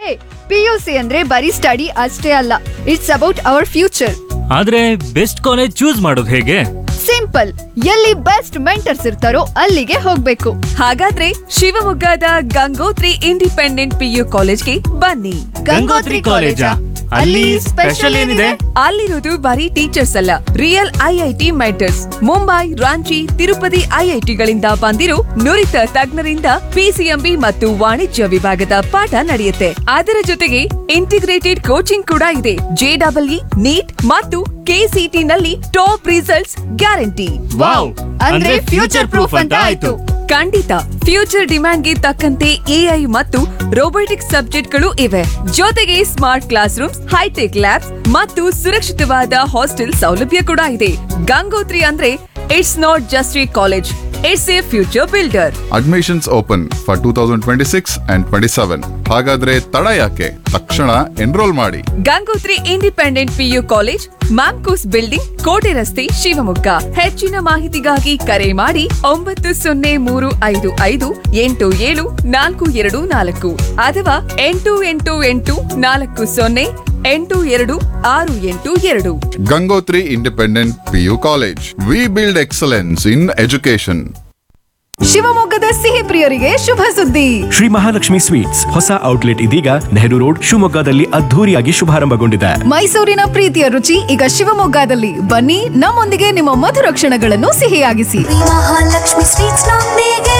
P U C ಅಂದ್ರೆ ಬರೀ study ಅಷ್ಟೇ ಅಲ್ಲ ಇಟ್ಸ್ ಅಬೌಟ್ ಅವರ್ ಫ್ಯೂಚರ್ ಆದ್ರೆ ಬೆಸ್ಟ್ ಕಾಲೇಜ್ ಚೂಸ್ ಮಾಡೋದು ಹೇಗೆ ಸಿಂಪಲ್ ಎಲ್ಲಿ ಬೆಸ್ಟ್ ಮೆಂಟರ್ಸ್ ಇರ್ತಾರೋ ಅಲ್ಲಿಗೆ ಹೋಗ್ಬೇಕು ಹಾಗಾದ್ರೆ ಶಿವಮೊಗ್ಗದ ಗಂಗೋತ್ರಿ ಇಂಡಿಪೆಂಡೆಂಟ್ ಪಿಯು ಕಾಲೇಜ್ಗೆ ಬನ್ನಿ ಗಂಗೋತ್ರಿ ಕಾಲೇಜಾ? ಅಲ್ಲಿ ಸ್ಪೆಷಲ್ ಏನಿದೆ? ಅಲ್ಲಿರೋದು ಬರೀ ಟೀಚರ್ಸ್ ಅಲ್ಲ real IIT mentors Mumbai Ranchi Tirupati ಐಐಟಿಗಳಿಂದ ಬಂದಿರೋ ನುರಿತ ತಜ್ಞರಿಂದ ಪಿಸಿಎಂಬಿ ಮತ್ತು ವಾಣಿಜ್ಯ ವಿಭಾಗದ ಪಾಠ ನಡೆಯುತ್ತೆ ಅದರ ಜೊತೆಗೆ ಇಂಟಿಗ್ರೇಟೆಡ್ ಕೋಚಿಂಗ್ ಕೂಡ ಇದೆ ಜೆಡಬ್ಲ್ಇ ನೀಟ್ ಮತ್ತು ಕೆಸಿಟಿ ನಲ್ಲಿ ಟಾಪ್ ರಿಸಲ್ಟ್ಸ್ ಗ್ಯಾರಂಟಿ ವಾವ್ ಅಂದ್ರೆ ಫ್ಯೂಚರ್ ಪ್ರೂಫ್ ಅಂತ ಆಯ್ತು ಖಂಡಿತ ಫ್ಯೂಚರ್ ಡಿಮ್ಯಾಂಡ್ಗೆ ತಕ್ಕಂತೆ ಎಐ ಮತ್ತು ರೋಬೋಟಿಕ್ಸ್ ಸಬ್ಜೆಕ್ಟ್ಗಳು ಇವೆ ಜೊತೆಗೆ smart class rooms hi tech labs ಮತ್ತು ಸುರಕ್ಷಿತವಾದ ಹಾಸ್ಟೆಲ್ ಸೌಲಭ್ಯ ಕೂಡ ಇದೆ ಗಂಗೋತ್ರಿ ಅಂದ್ರೆ it's not just a college it's a future builder admissions open for two thousand twenty six and twenty seven ಹಾಗಾದ್ರೆ ತಡ ಯಾಕೆ ತಕ್ಷಣ ಎನ್ರೋಲ್ ಮಾಡಿ Gangotri independent PU college MAMCOS building ಕೋಟೆ ರಸ್ತೆ ಶಿವಮೊಗ್ಗ ಹೆಚ್ಚಿನ ಮಾಹಿತಿಗಾಗಿ ಕರೆ ಮಾಡಿ ಒಂಬತ್ತು ಸೊನ್ನೆ ಮೂರು ಐದು ಐದು ಎಂಟು ಏಳು ನಾಲ್ಕು ಎರಡು ನಾಲ್ಕು ಅಥವಾ ಎಂಟು ಎಂಟು ಎಂಟು ನಾಲ್ಕು ಸೊನ್ನೆ ಎಂಟು ಎರಡು ಆರು ಎಂಟು ಎರಡು Gangotri independent PU college we build excellence in education ಶಿವಮೊಗ್ಗದ ಸಿಹಿ ಪ್ರಿಯರಿಗೆ ಶುಭ ಸುದ್ದಿ ಶ್ರೀ ಮಹಾಲಕ್ಷ್ಮಿ ಸ್ವೀಟ್ಸ್ ಹೊಸ ಔಟ್ಲೆಟ್ ಇದೀಗ ನೆಹರು ರೋಡ್ ಶಿವಮೊಗ್ಗದಲ್ಲಿ ಅದ್ಧೂರಿಯಾಗಿ ಶುಭಾರಂಭಗೊಂಡಿದೆ ಮೈಸೂರಿನ ಪ್ರೀತಿಯ ರುಚಿ ಈಗ ಶಿವಮೊಗ್ಗದಲ್ಲಿ ಬನ್ನಿ ನಮ್ಮೊಂದಿಗೆ ನಿಮ್ಮ ಮಧುರ ಕ್ಷಣಗಳನ್ನು ಸಿಹಿಯಾಗಿಸಿ ಮಹಾಲಕ್ಷ್ಮಿ ಸ್ವೀಟ್ಸ್ ನೊಂದಿಗೆ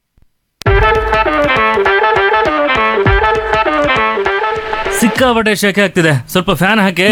ಸಿಕ್ಕಾಪಟ್ಟೆ ಶೆಕೆ ಆಗ್ತಿದೆ ಸ್ವಲ್ಪ ಫ್ಯಾನ್ ಹಾಕಿ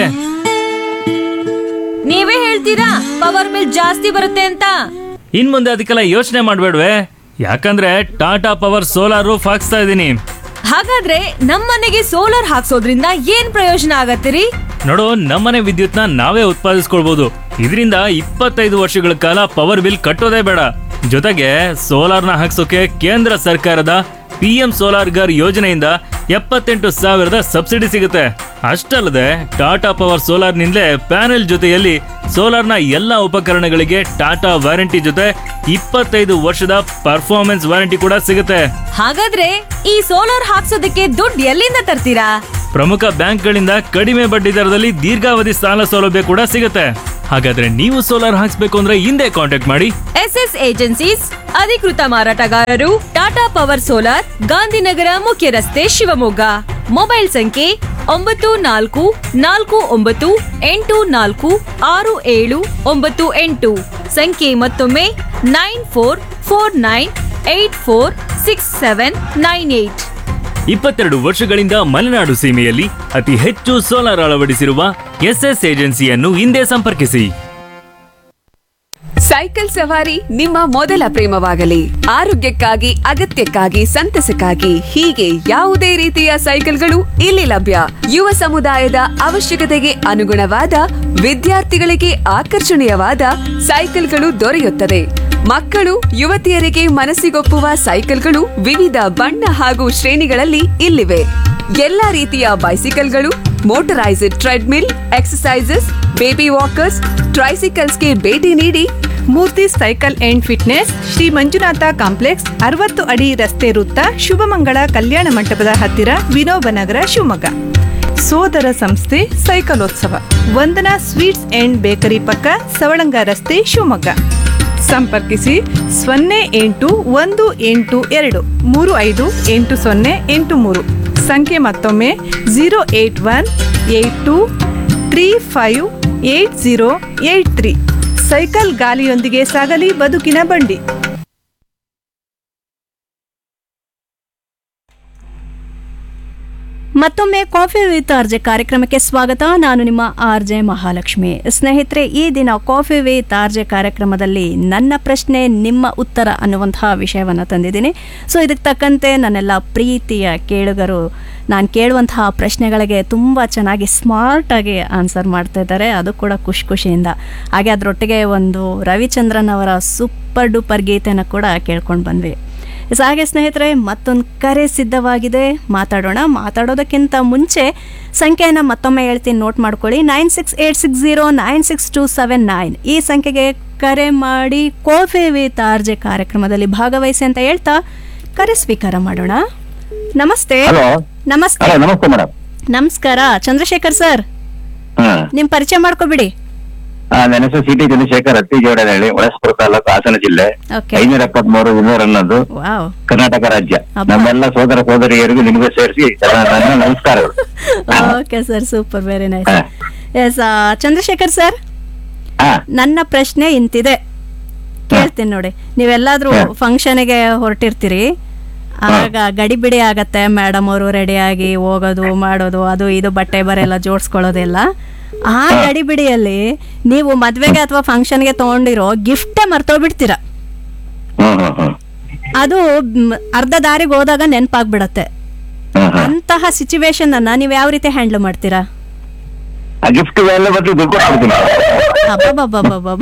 ನೀವೇ ಹೇಳ್ತೀರಾ ಪವರ್ ಬಿಲ್ ಜಾಸ್ತಿ ಬರುತ್ತೆ ಅಂತ ಇನ್ ಮುಂದೆ ಅದಕ್ಕೆಲ್ಲ ಯೋಚನೆ ಮಾಡ್ಬೇಡ್ವೆ ಯಾಕಂದ್ರೆ ಟಾಟಾ ಪವರ್ ಸೋಲಾರ್ ರೂಫ್ ಹಾಕ್ಸ್ತಾ ಇದ್ದೀನಿ ಹಾಗಾದ್ರೆ ನಮ್ಮನೆಗೆ ಸೋಲಾರ್ ಹಾಕ್ಸೋದ್ರಿಂದ ಏನ್ ಪ್ರಯೋಜನ ಆಗತ್ತಿರಿ ನೋಡು ನಮ್ಮನೆ ವಿದ್ಯುತ್ನ ನಾವೇ ಉತ್ಪಾದಿಸ್ಕೊಳ್ಬಹುದು ಇದರಿಂದ ಇಪ್ಪತ್ತೈದು ವರ್ಷಗಳ ಕಾಲ ಪವರ್ ಬಿಲ್ ಕಟ್ಟೋದೇ ಬೇಡ ಜೊತೆಗೆ ಸೋಲಾರ್ನ ಹಾಕ್ಸೋಕೆ ಕೇಂದ್ರ ಸರ್ಕಾರದ ಪಿ ಎಂ ಸೋಲಾರ್ ಗರ್ ಯೋಜನೆಯಿಂದ ಎಪ್ಪತ್ತೆಂಟು ಸಾವಿರದ ಸಬ್ಸಿಡಿ ಸಿಗುತ್ತೆ ಅಷ್ಟಲ್ಲದೆ ಟಾಟಾ ಪವರ್ ಸೋಲಾರ್ನಿಂದಲೇ ಪ್ಯಾನೆಲ್ ಜೊತೆಯಲ್ಲಿ ಸೋಲಾರ್ನ ಎಲ್ಲ ಉಪಕರಣಗಳಿಗೆ ಟಾಟಾ ವಾರಂಟಿ ಜೊತೆ ಇಪ್ಪತ್ತೈದು ವರ್ಷದ ಪರ್ಫಾರ್ಮೆನ್ಸ್ ವಾರಂಟಿ ಕೂಡ ಸಿಗುತ್ತೆ ಹಾಗಾದ್ರೆ ಈ ಸೋಲಾರ್ ಹಾಕ್ಸೋದಕ್ಕೆ ದುಡ್ಡು ಎಲ್ಲಿಂದ ತರ್ತೀರಾ ಪ್ರಮುಖ ಬ್ಯಾಂಕ್ಗಳಿಂದ ಕಡಿಮೆ ಬಡ್ಡಿ ದರದಲ್ಲಿ ದೀರ್ಘಾವಧಿ ಸಾಲ ಸೌಲಭ್ಯ ಕೂಡ ಸಿಗುತ್ತೆ ಹಾಗಾದ್ರೆ ನೀವು ಸೋಲಾರ್ ಹಾಕ್ಸ್ಬೇಕು ಅಂದ್ರೆ ಹಿಂದೆ ಕಾಂಟ್ಯಾಕ್ಟ್ ಮಾಡಿ ಎಸ್ ಎಸ್ ಏಜೆನ್ಸೀಸ್ ಅಧಿಕೃತ ಮಾರಾಟಗಾರರು ಟಾಟಾ ಪವರ್ ಸೋಲಾರ್ ಗಾಂಧಿನಗರ ಮುಖ್ಯ ರಸ್ತೆ ಶಿವಮೊಗ್ಗ ಮೊಬೈಲ್ ಸಂಖ್ಯೆ ಒಂಬತ್ತು ನಾಲ್ಕು ನಾಲ್ಕು ಒಂಬತ್ತು ಎಂಟು ನಾಲ್ಕು ಆರು ಏಳು ಒಂಬತ್ತು ಎಂಟು ಸಂಖ್ಯೆ ಮತ್ತೊಮ್ಮೆ nine four four nine eight four six seven nine eight ಇಪ್ಪತ್ತೆರಡು ವರ್ಷಗಳಿಂದ ಮಲೆನಾಡು ಸೀಮೆಯಲ್ಲಿ ಅತಿ ಹೆಚ್ಚು ಸೋಲಾರ್ ಅಳವಡಿಸಿರುವ ಎಸ್ಎಸ್ ಏಜೆನ್ಸಿಯನ್ನು ಹಿಂದೆ ಸಂಪರ್ಕಿಸಿ ಸೈಕಲ್ ಸವಾರಿ ನಿಮ್ಮ ಮೊದಲ ಪ್ರೇಮವಾಗಲಿ ಆರೋಗ್ಯಕ್ಕಾಗಿ ಅಗತ್ಯಕ್ಕಾಗಿ ಸಂತಸಕ್ಕಾಗಿ ಹೀಗೆ ಯಾವುದೇ ರೀತಿಯ ಸೈಕಲ್ಗಳು ಇಲ್ಲಿ ಲಭ್ಯ ಯುವ ಸಮುದಾಯದ ಅವಶ್ಯಕತೆಗೆ ಅನುಗುಣವಾದ ವಿದ್ಯಾರ್ಥಿಗಳಿಗೆ ಆಕರ್ಷಣೀಯವಾದ ಸೈಕಲ್ಗಳು ದೊರೆಯುತ್ತದೆ ಮಕ್ಕಳು ಯುವತಿಯರಿಗೆ ಮನಸ್ಸಿಗೊಪ್ಪುವ ಸೈಕಲ್ಗಳು ವಿವಿಧ ಬಣ್ಣ ಹಾಗೂ ಶ್ರೇಣಿಗಳಲ್ಲಿ ಇಲ್ಲಿವೆ ಎಲ್ಲಾ ರೀತಿಯ ಬೈಸಿಕಲ್ಗಳು motorised treadmill exercises baby walkers ಟ್ರೈಸಿಕಲ್ಸ್ಗೆ ಭೇಟಿ ನೀಡಿ Murthy cycle and fitness Shri Manjunatha complex ಅರವತ್ತು ಅಡಿ ರಸ್ತೆ ವೃತ್ತ ಶುಭಮಂಗಳ ಕಲ್ಯಾಣ ಮಂಟಪದ ಹತ್ತಿರ ವಿನೋಬ ನಗರ ಶಿವಮೊಗ್ಗ ಸೋದರ ಸಂಸ್ಥೆ ಸೈಕಲೋತ್ಸವ ವಂದನಾ ಸ್ವೀಟ್ಸ್ ಅಂಡ್ ಬೇಕರಿ ಪಕ್ಕ ಸವಳಂಗ ರಸ್ತೆ ಶಿವಮೊಗ್ಗ ಸಂಪರ್ಕಿಸಿ ಸೊನ್ನೆ ಎಂಟು ಒಂದು ಎಂಟು ಎರಡು ಮೂರು ಐದು ಎಂಟು ಸೊನ್ನೆ ಎಂಟು ಮೂರು ಸಂಖ್ಯೆ ಮತ್ತೊಮ್ಮೆ zero eight one eight two three five eight zero eight three cycle ಗಾಲಿಯೊಂದಿಗೆ ಸಾಗಲಿ ಬದುಕಿನ ಬಂಡಿ ಮತ್ತೊಮ್ಮೆ ಕಾಫಿ ವಿತ್ ಆರ್ಜೆ ಕಾರ್ಯಕ್ರಮಕ್ಕೆ ಸ್ವಾಗತ ನಾನು ನಿಮ್ಮ ಆರ್ಜೆ ಮಹಾಲಕ್ಷ್ಮಿ ಸ್ನೇಹಿತರೆ ಈ ದಿನ ಕಾಫಿ ವಿತ್ ಆರ್ಜೆ ಕಾರ್ಯಕ್ರಮದಲ್ಲಿ ನನ್ನ ಪ್ರಶ್ನೆ ನಿಮ್ಮ ಉತ್ತರ ಅನ್ನುವಂತಹ ವಿಷಯವನ್ನು ತಂದಿದ್ದೀನಿ ಸೊ ಇದಕ್ಕೆ ತಕ್ಕಂತೆ ನನ್ನೆಲ್ಲ ಪ್ರೀತಿಯ ಕೇಳುಗರು ನಾನು ಕೇಳುವಂತಹ ಪ್ರಶ್ನೆಗಳಿಗೆ ತುಂಬ ಚೆನ್ನಾಗಿ ಸ್ಮಾರ್ಟಾಗಿ ಆನ್ಸರ್ ಮಾಡ್ತಾ ಇದ್ದಾರೆ ಅದು ಕೂಡ ಖುಷಿ ಖುಷಿಯಿಂದ ಹಾಗೆ ಅದರೊಟ್ಟಿಗೆ ಒಂದು ರವಿಚಂದ್ರನ್ ಅವರ ಸೂಪರ್ ಡೂಪರ್ ಗೀತೆನ ಕೂಡ ಕೇಳ್ಕೊಂಡು ಬಂದ್ವಿ ಎಸ್ ಹಾಗೆ ಸ್ನೇಹಿತರೆ ಮತ್ತೊಂದು ಕರೆ ಸಿದ್ಧವಾಗಿದೆ ಮಾತಾಡೋಣ ಮಾತಾಡೋದಕ್ಕಿಂತ ಮುಂಚೆ ಸಂಖ್ಯೆಯನ್ನು ಮತ್ತೊಮ್ಮೆ ಹೇಳ್ತೀನಿ ನೋಟ್ ಮಾಡ್ಕೊಳ್ಳಿ nine six eight six zero nine six two seven nine ಈ ಸಂಖ್ಯೆಗೆ ಕರೆ ಮಾಡಿ ಕೋಫೆ ವಿತ್ ಆರ್ಜೆ ಕಾರ್ಯಕ್ರಮದಲ್ಲಿ ಭಾಗವಹಿಸಿ ಅಂತ ಹೇಳ್ತಾ ಕರೆ ಸ್ವೀಕಾರ ಮಾಡೋಣ ನಮಸ್ತೆ ಹಲೋ ನಮಸ್ತೆ ಹಲೋ ನಮಸ್ತೆ ಮೇಡಮ್ ನಮಸ್ಕಾರ ಚಂದ್ರಶೇಖರ್ ಸರ್ ಹಾ ನಿಮ್ ಪರಿಚಯ ಮಾಡ್ಕೊಬಿಡಿ ಆ, ನನ್ನ ಹೆಸರು ಸಿ ಟಿ ಚಂದ್ರಶೇಖರ್ ಹತ್ತಿ ಜೋಡನಹಳ್ಳಿ ಹೊಳಸ್ಪುರ ತಾಲೂಕು ಹಾಸನ ಜಿಲ್ಲೆ ಓಕೆ ಐನೂರ ಎಪ್ಪತ್ಮೂರು ಇನ್ನೂರ ಹನ್ನೊಂದು ವಾವ್ ಕರ್ನಾಟಕ ರಾಜ್ಯ ಅಬ್ಬಾ. ನಮ್ಮೆಲ್ಲ ಸೋದರ ಸೋದರಿಯರಿಗೂ ನಿಮಗೂ ಸೇರಿಸಿ ನನ್ನ ನಮಸ್ಕಾರಗಳು okay sir super very nice ಹಾ. ಎಸ್ ಚಂದ್ರಶೇಖರ್ ಸರ್ ಹಾ ನನ್ನ ಪ್ರಶ್ನೆ ಇಂತಿದೆ ಕೇಳ್ತೀನಿ ನೋಡಿ ನೀವೆಲ್ಲಾದ್ರೂ ಹಾ. ಫಂಕ್ಷನ್ಗೆ ಹೊರಟಿರ್ತೀರಿ ಆಗ ಗಡಿಬಿಡಿ ಆಗತ್ತೆ ಮೇಡಮ್ ಅವರು ರೆಡಿಯಾಗಿ ಹೋಗೋದು ಮಾಡೋದು ಅದು ಇದು ಬಟ್ಟೆ ಬರೆಲ್ಲ ಜೋಡಿಸ್ಕೊಳ್ಳೋದೆಲ್ಲ ಆ ಗಡಿಬಿಡಿಯಲ್ಲಿ ನೀವು ಮದ್ವೆಗೆ ಅಥವಾ ಫಂಕ್ಷನ್ಗೆ ತಗೊಂಡಿರೋ ಗಿಫ್ಟೇ ಮರ್ತೋಗ್ಬಿಡ್ತೀರ ಹ್ಮ್ ಹ್ಮ್ ಹ್ಮ್ ಅದು ಮ್, ಅರ್ಧ ದಾರಿಗೆ ಹೋದಾಗ ನೆನಪಾಗ್ಬಿಡತ್ತೆ ಹ್ಮ್ ಹ್ಮ್ ಅಂತಹ ಸಿಚುವೇಶನ್ ಅನ್ನ ನೀವು ಯಾವ ರೀತಿ ಹ್ಯಾಂಡಲ್ ಮಾಡ್ತೀರಾ ಆ ಗಿಫ್ಟ್ ಎಲ್ಲ ಬದಲು ದುಡ್ಡು ಕೊಡ್ತೀನಿ ಅಬ್ಬಬ್ಬಬ್ಬಬ್ಬಬ್ಬ.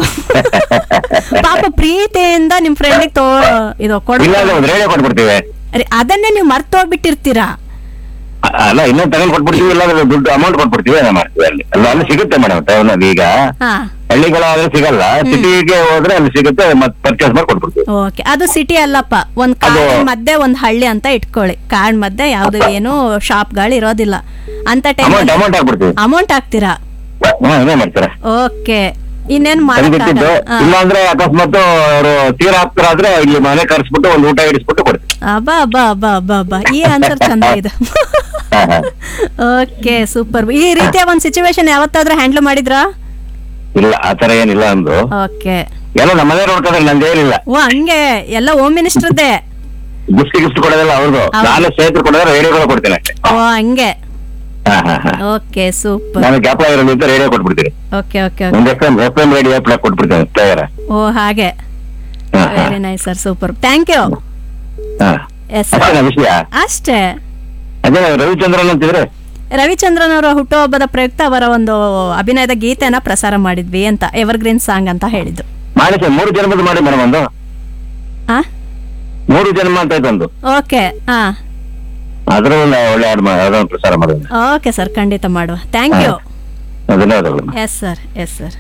ಪಾಪ ಪ್ರೀತಿಯಿಂದ ನಿಮ್ ಫ್ರೆಂಡಿಗೆ ತೋ ಇದು ಕೊಡ ಇಲ್ಲ ಅಂದ್ರೆ ಒಂದು ರೇಡಿಯೋ ಕೊಟ್ಬಿಡ್ತೀವಿ ಅದನ್ನೇ ನೀವು ಮರ್ತೋಗ್ಬಿಟ್ಟಿರ್ತೀರಾ ಅ- ಅಲ್ಲ ಇನ್ನೊಂದು ತಗೊಂಡ್ ಕೊಟ್ಬಿಡ್ತೀವಿ ಇಲ್ಲ ಅಂದ್ರೆ ದುಡ್ಡು ಅಮೌಂಟ್ ಕೊಟ್ಬಿಡ್ತೀವಿ ಏನೋ ಮಾಡ್ತೀವಿ ಅಲ್ಲಿ ಅಲ್ಲ ಅಲ್ಲಿ ಸಿಗುತ್ತೆ ಮೇಡಮ್ ಟೌನ್ ಅಲ್ಲಿ ಈಗ ಹಾ ಹಳ್ಳಿಗಳಾದ್ರೆ ಸಿಗಲ್ಲ ಸಿಟಿಗೆ ಹೋದ್ರೆ ಅಲ್ಲಿ ಸಿಗುತ್ತೆ ಮತ್ತೆ ಪರ್ಚೇಸ್ ಮಾಡಿ ಕೊಟ್ಬಿಡ್ತೀವಿ ಓಕೆ ಅದು ಸಿಟಿ ಅಲ್ಲಪ್ಪ ಒಂದ್ ಕಾಡಿನ ಮಧ್ಯೆ ಒಂದ್ ಹಳ್ಳಿ ಅಂತ ಇಟ್ಕೊಳ್ಳಿ ಕಾಡ್ ಮಧ್ಯೆ ಯಾವ್ದು ಏನು ಶಾಪ್ಗಳು ಇರೋದಿಲ್ಲ ಅಂತ ಅಮೌಂಟ್ ಟೈಮ್ ಅಮೌಂಟ್ ಹಾಕ್ಬಿಡ್ತೀವಿ ಅಮೌಂಟ್ ಹಾಕ್ತೀರಾ ಹಾ ಇದೇ ಮಾಡ್ತಾರೆ ಓಕೆ ಇನ್ನೇನ್ ತಂದಿಟ್ಟಿದ್ದು ಮಾಡಕ್ಕಾಗಲ್ಲ ಇಲ್ಲ ಅಂದ್ರೆ ಅಕಸ್ಮಾತ್ ಅವರು ತೀರಾ ಹತ್ತಿರಾದ್ರೆ ಇಲ್ಲಿ ಮನೆ ಕರ್ಸ್ಬಿಟ್ಟು ಒಂದು ಊಟ ಇಡಿಸ್ಬಿಟ್ಟು ಕೊಡ್ತೀವಿ ಅಬ್ಬಾ ಅಬ್ಬಾ ಅಬ್ಬಾ ಅಬ್ಬಾ ಅಬ್ಬಾ ಈ ಆನ್ಸರ್ ಚಂದ ಇದೆ ಹಾ, ಹಾ. ಓಕೆ ಸೂಪರ್ ಈ ರೀತಿಯ ಒಂದ್ ಸಿಚುವೇಶನ್ ಯಾವತ್ತಾದ್ರೂ ಹ್ಯಾಂಡಲ್ ಮಾಡಿದ್ರಾ ಇಲ್ಲ ಆತರ ಏನಿಲ್ಲ ಅಂದು ಓಕೆ ಎಲ್ಲ ನಮ್ಮ ಮನೆ ನೋಡ್ಕೊಂಡ್ರೆ ನಂದು ಏನಿಲ್ಲ ಓ ಹಂಗೆ ಎಲ್ಲ ಹೋಮ್ ಮಿನಿಸ್ಟರ್ದೇ ಗಿಫ್ಟ್ ಗಿಫ್ಟ್ ಕೊಡೋದಿಲ್ಲ ಅವ್ರದ್ದು ಹೌದು. ನಾನು ಸ್ನೇಹಿತರು ಕೊಡೋದ್ರೆ ರೇಡಿಯೋಗಳು ಕೊಡ್ತೀನಿ ಅಷ್ಟೇ ಓ ಹಂಗೆ ಹಾ ಹಾ ಹಾ ಓಕೆ ಸೂಪರ್ ನಾನು ಗ್ಯಾಪ್ ಇರೋದು ಅಂತ ರೇಡಿಯೋ ಕೊಟ್ಬಿಡ್ತೀನಿ ಓಕೆ ಓಕೆ ಒಂದು F M F M radio ಪ್ಲಾಕ್ ಕೊಟ್ಬಿಡ್ತೇನೆ ಪ್ಲೇಯರ್ ಓ ಹಾಗೆ very nice sir super thank you ಹಾ ಎಸ್ ಅಷ್ಟೇನಾ ವಿಷಯ ಅಷ್ಟೇ ಅದೇ ರವಿಚಂದ್ರನ್ ಅಂತಿದ್ರೆ ರವಿಚಂದ್ರನ್ ಅವರ ಹುಟ್ಟುಹಬ್ಬದ ಪ್ರಯುಕ್ತ ಅವರ ಒಂದು ಅಭಿನಯದ ಗೀತೆನ ಪ್ರಸಾರ ಮಾಡಿದ್ವಿ ಅಂತ ಎವರ್ಗ್ರೀನ್ ಸಾಂಗ್ ಅಂತ ಹೇಳಿದ್ದು ಮಾಡಿ ಸರ್ ಮೂರು ಜನ್ಮದ ಮಾಡಿ ಮೇಡಮ್ ಒಂದು ಆ ಮೂರು ಜನ್ಮ ಅಂತ ಆಯ್ತು ಒಂದು ಓಕೆ ಹಾ ಅದ್ರ ಒಂದು ಒಳ್ಳೆ ಹಾಡು ಮಾ- ಅದನ್ನ ಪ್ರಸಾರ ಮಾಡೋದು ಓಕೆ ಸರ್ ಖಂಡಿತ ಮಾಡುವ ಥ್ಯಾಂಕ್ ಯು ಧನ್ಯವಾದಗಳು yes sir yes sir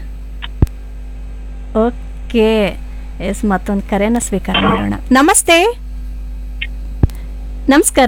okay yes ಮತ್ತೊಂದು ಕರೆನ ಸ್ವೀಕಾರ ಮಾಡೋಣ ನಮಸ್ತೆ ನಮಸ್ಕಾರ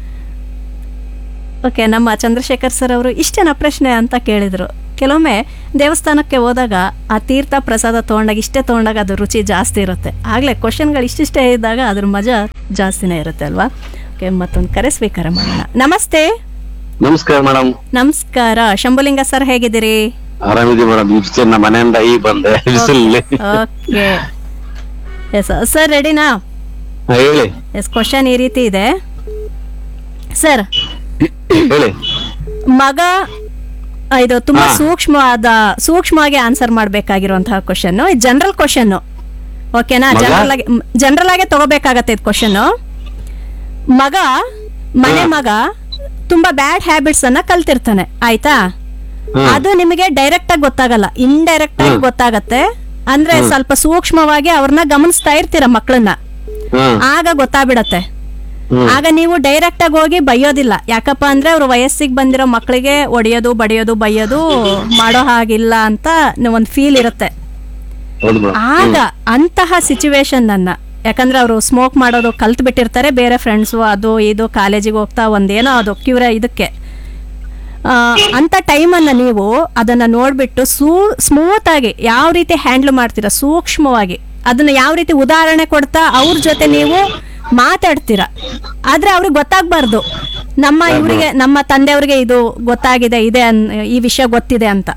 ಓಕೆ ನಮ್ಮ ಚಂದ್ರಶೇಖರ್ ಸರ್ ಅವರು ಇಷ್ಟೇನ ಪ್ರಶ್ನೆ ಅಂತ ಕೇಳಿದರು ಕೆಲವೊಮ್ಮೆ ದೇವಸ್ಥಾನಕ್ಕೆ ಹೋದಾಗ ಆ ತೀರ್ಥ ಪ್ರಸಾದ ತೊಗೊಂಡಾಗ ಇಷ್ಟೇ ತೊಗೊಂಡಾಗ ಅದು ರುಚಿ ಜಾಸ್ತಿ ಇರುತ್ತೆ ಆಗಲೇ ಕ್ವಶನ್ಗಳು ಇಷ್ಟಿಷ್ಟೇ ಇದ್ದಾಗ ಅದ್ರ ಮಜಾ ಜಾಸ್ತಿನೇ ಇರುತ್ತೆ ಅಲ್ವಾ ಓಕೆ ಮತ್ತೊಂದು ಕರೆ ಸ್ವೀಕಾರ ಮಾಡೋಣ ನಮಸ್ತೆ ನಮಸ್ಕಾರ ಮೇಡಮ್ ನಮಸ್ಕಾರ ಶಂಭುಲಿಂಗ ಸರ್ ಹೇಗಿದ್ದೀರಿ ಆರಾಮಿದೀವಿ ಮೇಡಮ್ ಇಷ್ಟೇ ನಮ್ಮ ಮನೆಯಿಂದ ಈಗ ಬಂದೆ ಬಿಸಿಲಲ್ಲಿ ಓಕೆ ಎಸ್ ಸರ್ ರೆಡಿನಾ ಹಾ, ಹೇಳಿ ಎಸ್ ಕ್ವಶನ್ ಈ ರೀತಿ ಇದೆ ಸರ್ ಹೇಳಿ ಮಗ ಆ, ಇದು ತುಂಬಾ ಹಾ. ಸೂಕ್ಷ್ಮವಾದ ಸೂಕ್ಷ್ಮವಾಗಿ ಆನ್ಸರ್ ಮಾಡಬೇಕಾಗಿರುವಂತಹ ಕ್ವಶನ್ ಜನರಲ್ ಕ್ವಶನ್ ಓಕೆನಾ ಮಗ? ಜನರಲ್ ಆಗಿ ಜನರಲ್ ಆಗೇ ತಗೋಬೇಕಾಗತ್ತೆ ಇದು ಕ್ವಶನ್ ಮಗ ಮನೆ ಮಗ ತುಂಬಾ ಬ್ಯಾಡ್ ಹ್ಯಾಬಿಟ್ಸ್ ಅನ್ನ ಕಲ್ತಿರ್ತಾನೆ ಆಯ್ತಾ ಅದು ನಿಮಗೆ ಡೈರೆಕ್ಟ್ ಆಗಿ ಗೊತ್ತಾಗಲ್ಲ ಇಂಡೈರೆಕ್ಟ್ ಆಗಿ ಗೊತ್ತಾಗತ್ತೆ ಅಂದ್ರೆ ಸ್ವಲ್ಪ ಸೂಕ್ಷ್ಮವಾಗಿ ಅವ್ರನ್ನ ಗಮನಿಸ್ತಾ ಇರ್ತೀರ ಮಕ್ಕಳನ್ನ ಹ್ಮ್ ಆಗ ಗೊತ್ತಾಗ್ಬಿಡತ್ತೆ ಹ್ಮ್. ಆಗ ನೀವು ಡೈರೆಕ್ಟ್ ಆಗಿ ಹೋಗಿ ಬೈಯೋದಿಲ್ಲ ಯಾಕಪ್ಪ ಅಂದ್ರೆ ಅವ್ರ ವಯಸ್ಸಿಗೆ ಬಂದಿರೋ ಮಕ್ಕಳಿಗೆ ಒಡೆಯೋದು ಬಡಿಯೋದು ಬೈಯೋದು ಮಾಡೋ ಹಾಗಿಲ್ಲ ಅಂತ ಒಂದು ಫೀಲ್ ಇರುತ್ತೆ ಹೌದು ಮೇಡಮ್ ಆಗ ಅಂತಹ ಸಿಚುವೇಶನ್ ಅನ್ನ ಯಾಕಂದ್ರೆ ಅವರು ಸ್ಮೋಕ್ ಮಾಡೋದು ಕಲ್ತ್ ಬಿಟ್ಟಿರ್ತಾರೆ ಬೇರೆ ಫ್ರೆಂಡ್ಸು ಅದು ಇದು ಕಾಲೇಜಿಗೆ ಹೋಗ್ತಾ ಒಂದೇನೋ ಅದು ಕ್ಯೂರ ಇದಕ್ಕೆ ಆ, ಅಂತ ಟೈಮನ್ನು ನೀವು ಅದನ್ನ ನೋಡ್ಬಿಟ್ಟು ಸೂ ಸ್ಮೂತ್ ಆಗಿ ಯಾವ ರೀತಿ ಹ್ಯಾಂಡಲ್ ಮಾಡ್ತೀರಾ ಸೂಕ್ಷ್ಮವಾಗಿ ಅದನ್ನ ಯಾವ ರೀತಿ ಉದಾಹರಣೆ ಕೊಡ್ತಾ ಅವ್ರ ಜೊತೆ ನೀವು ಮಾತಾಡ್ತೀರಾ ಆದ್ರೆ ಅವ್ರಿಗೆ ಗೊತ್ತಾಗ್ಬಾರ್ದು ನಮ್ಮ ಇವರಿಗೆ ನಮ್ಮ ತಂದೆಯವ್ರಿಗೆ ಇದು ಗೊತ್ತಾಗಿದೆ ಇದೆ ಅನ್ ಈ ವಿಷಯ ಗೊತ್ತಿದೆ ಅಂತ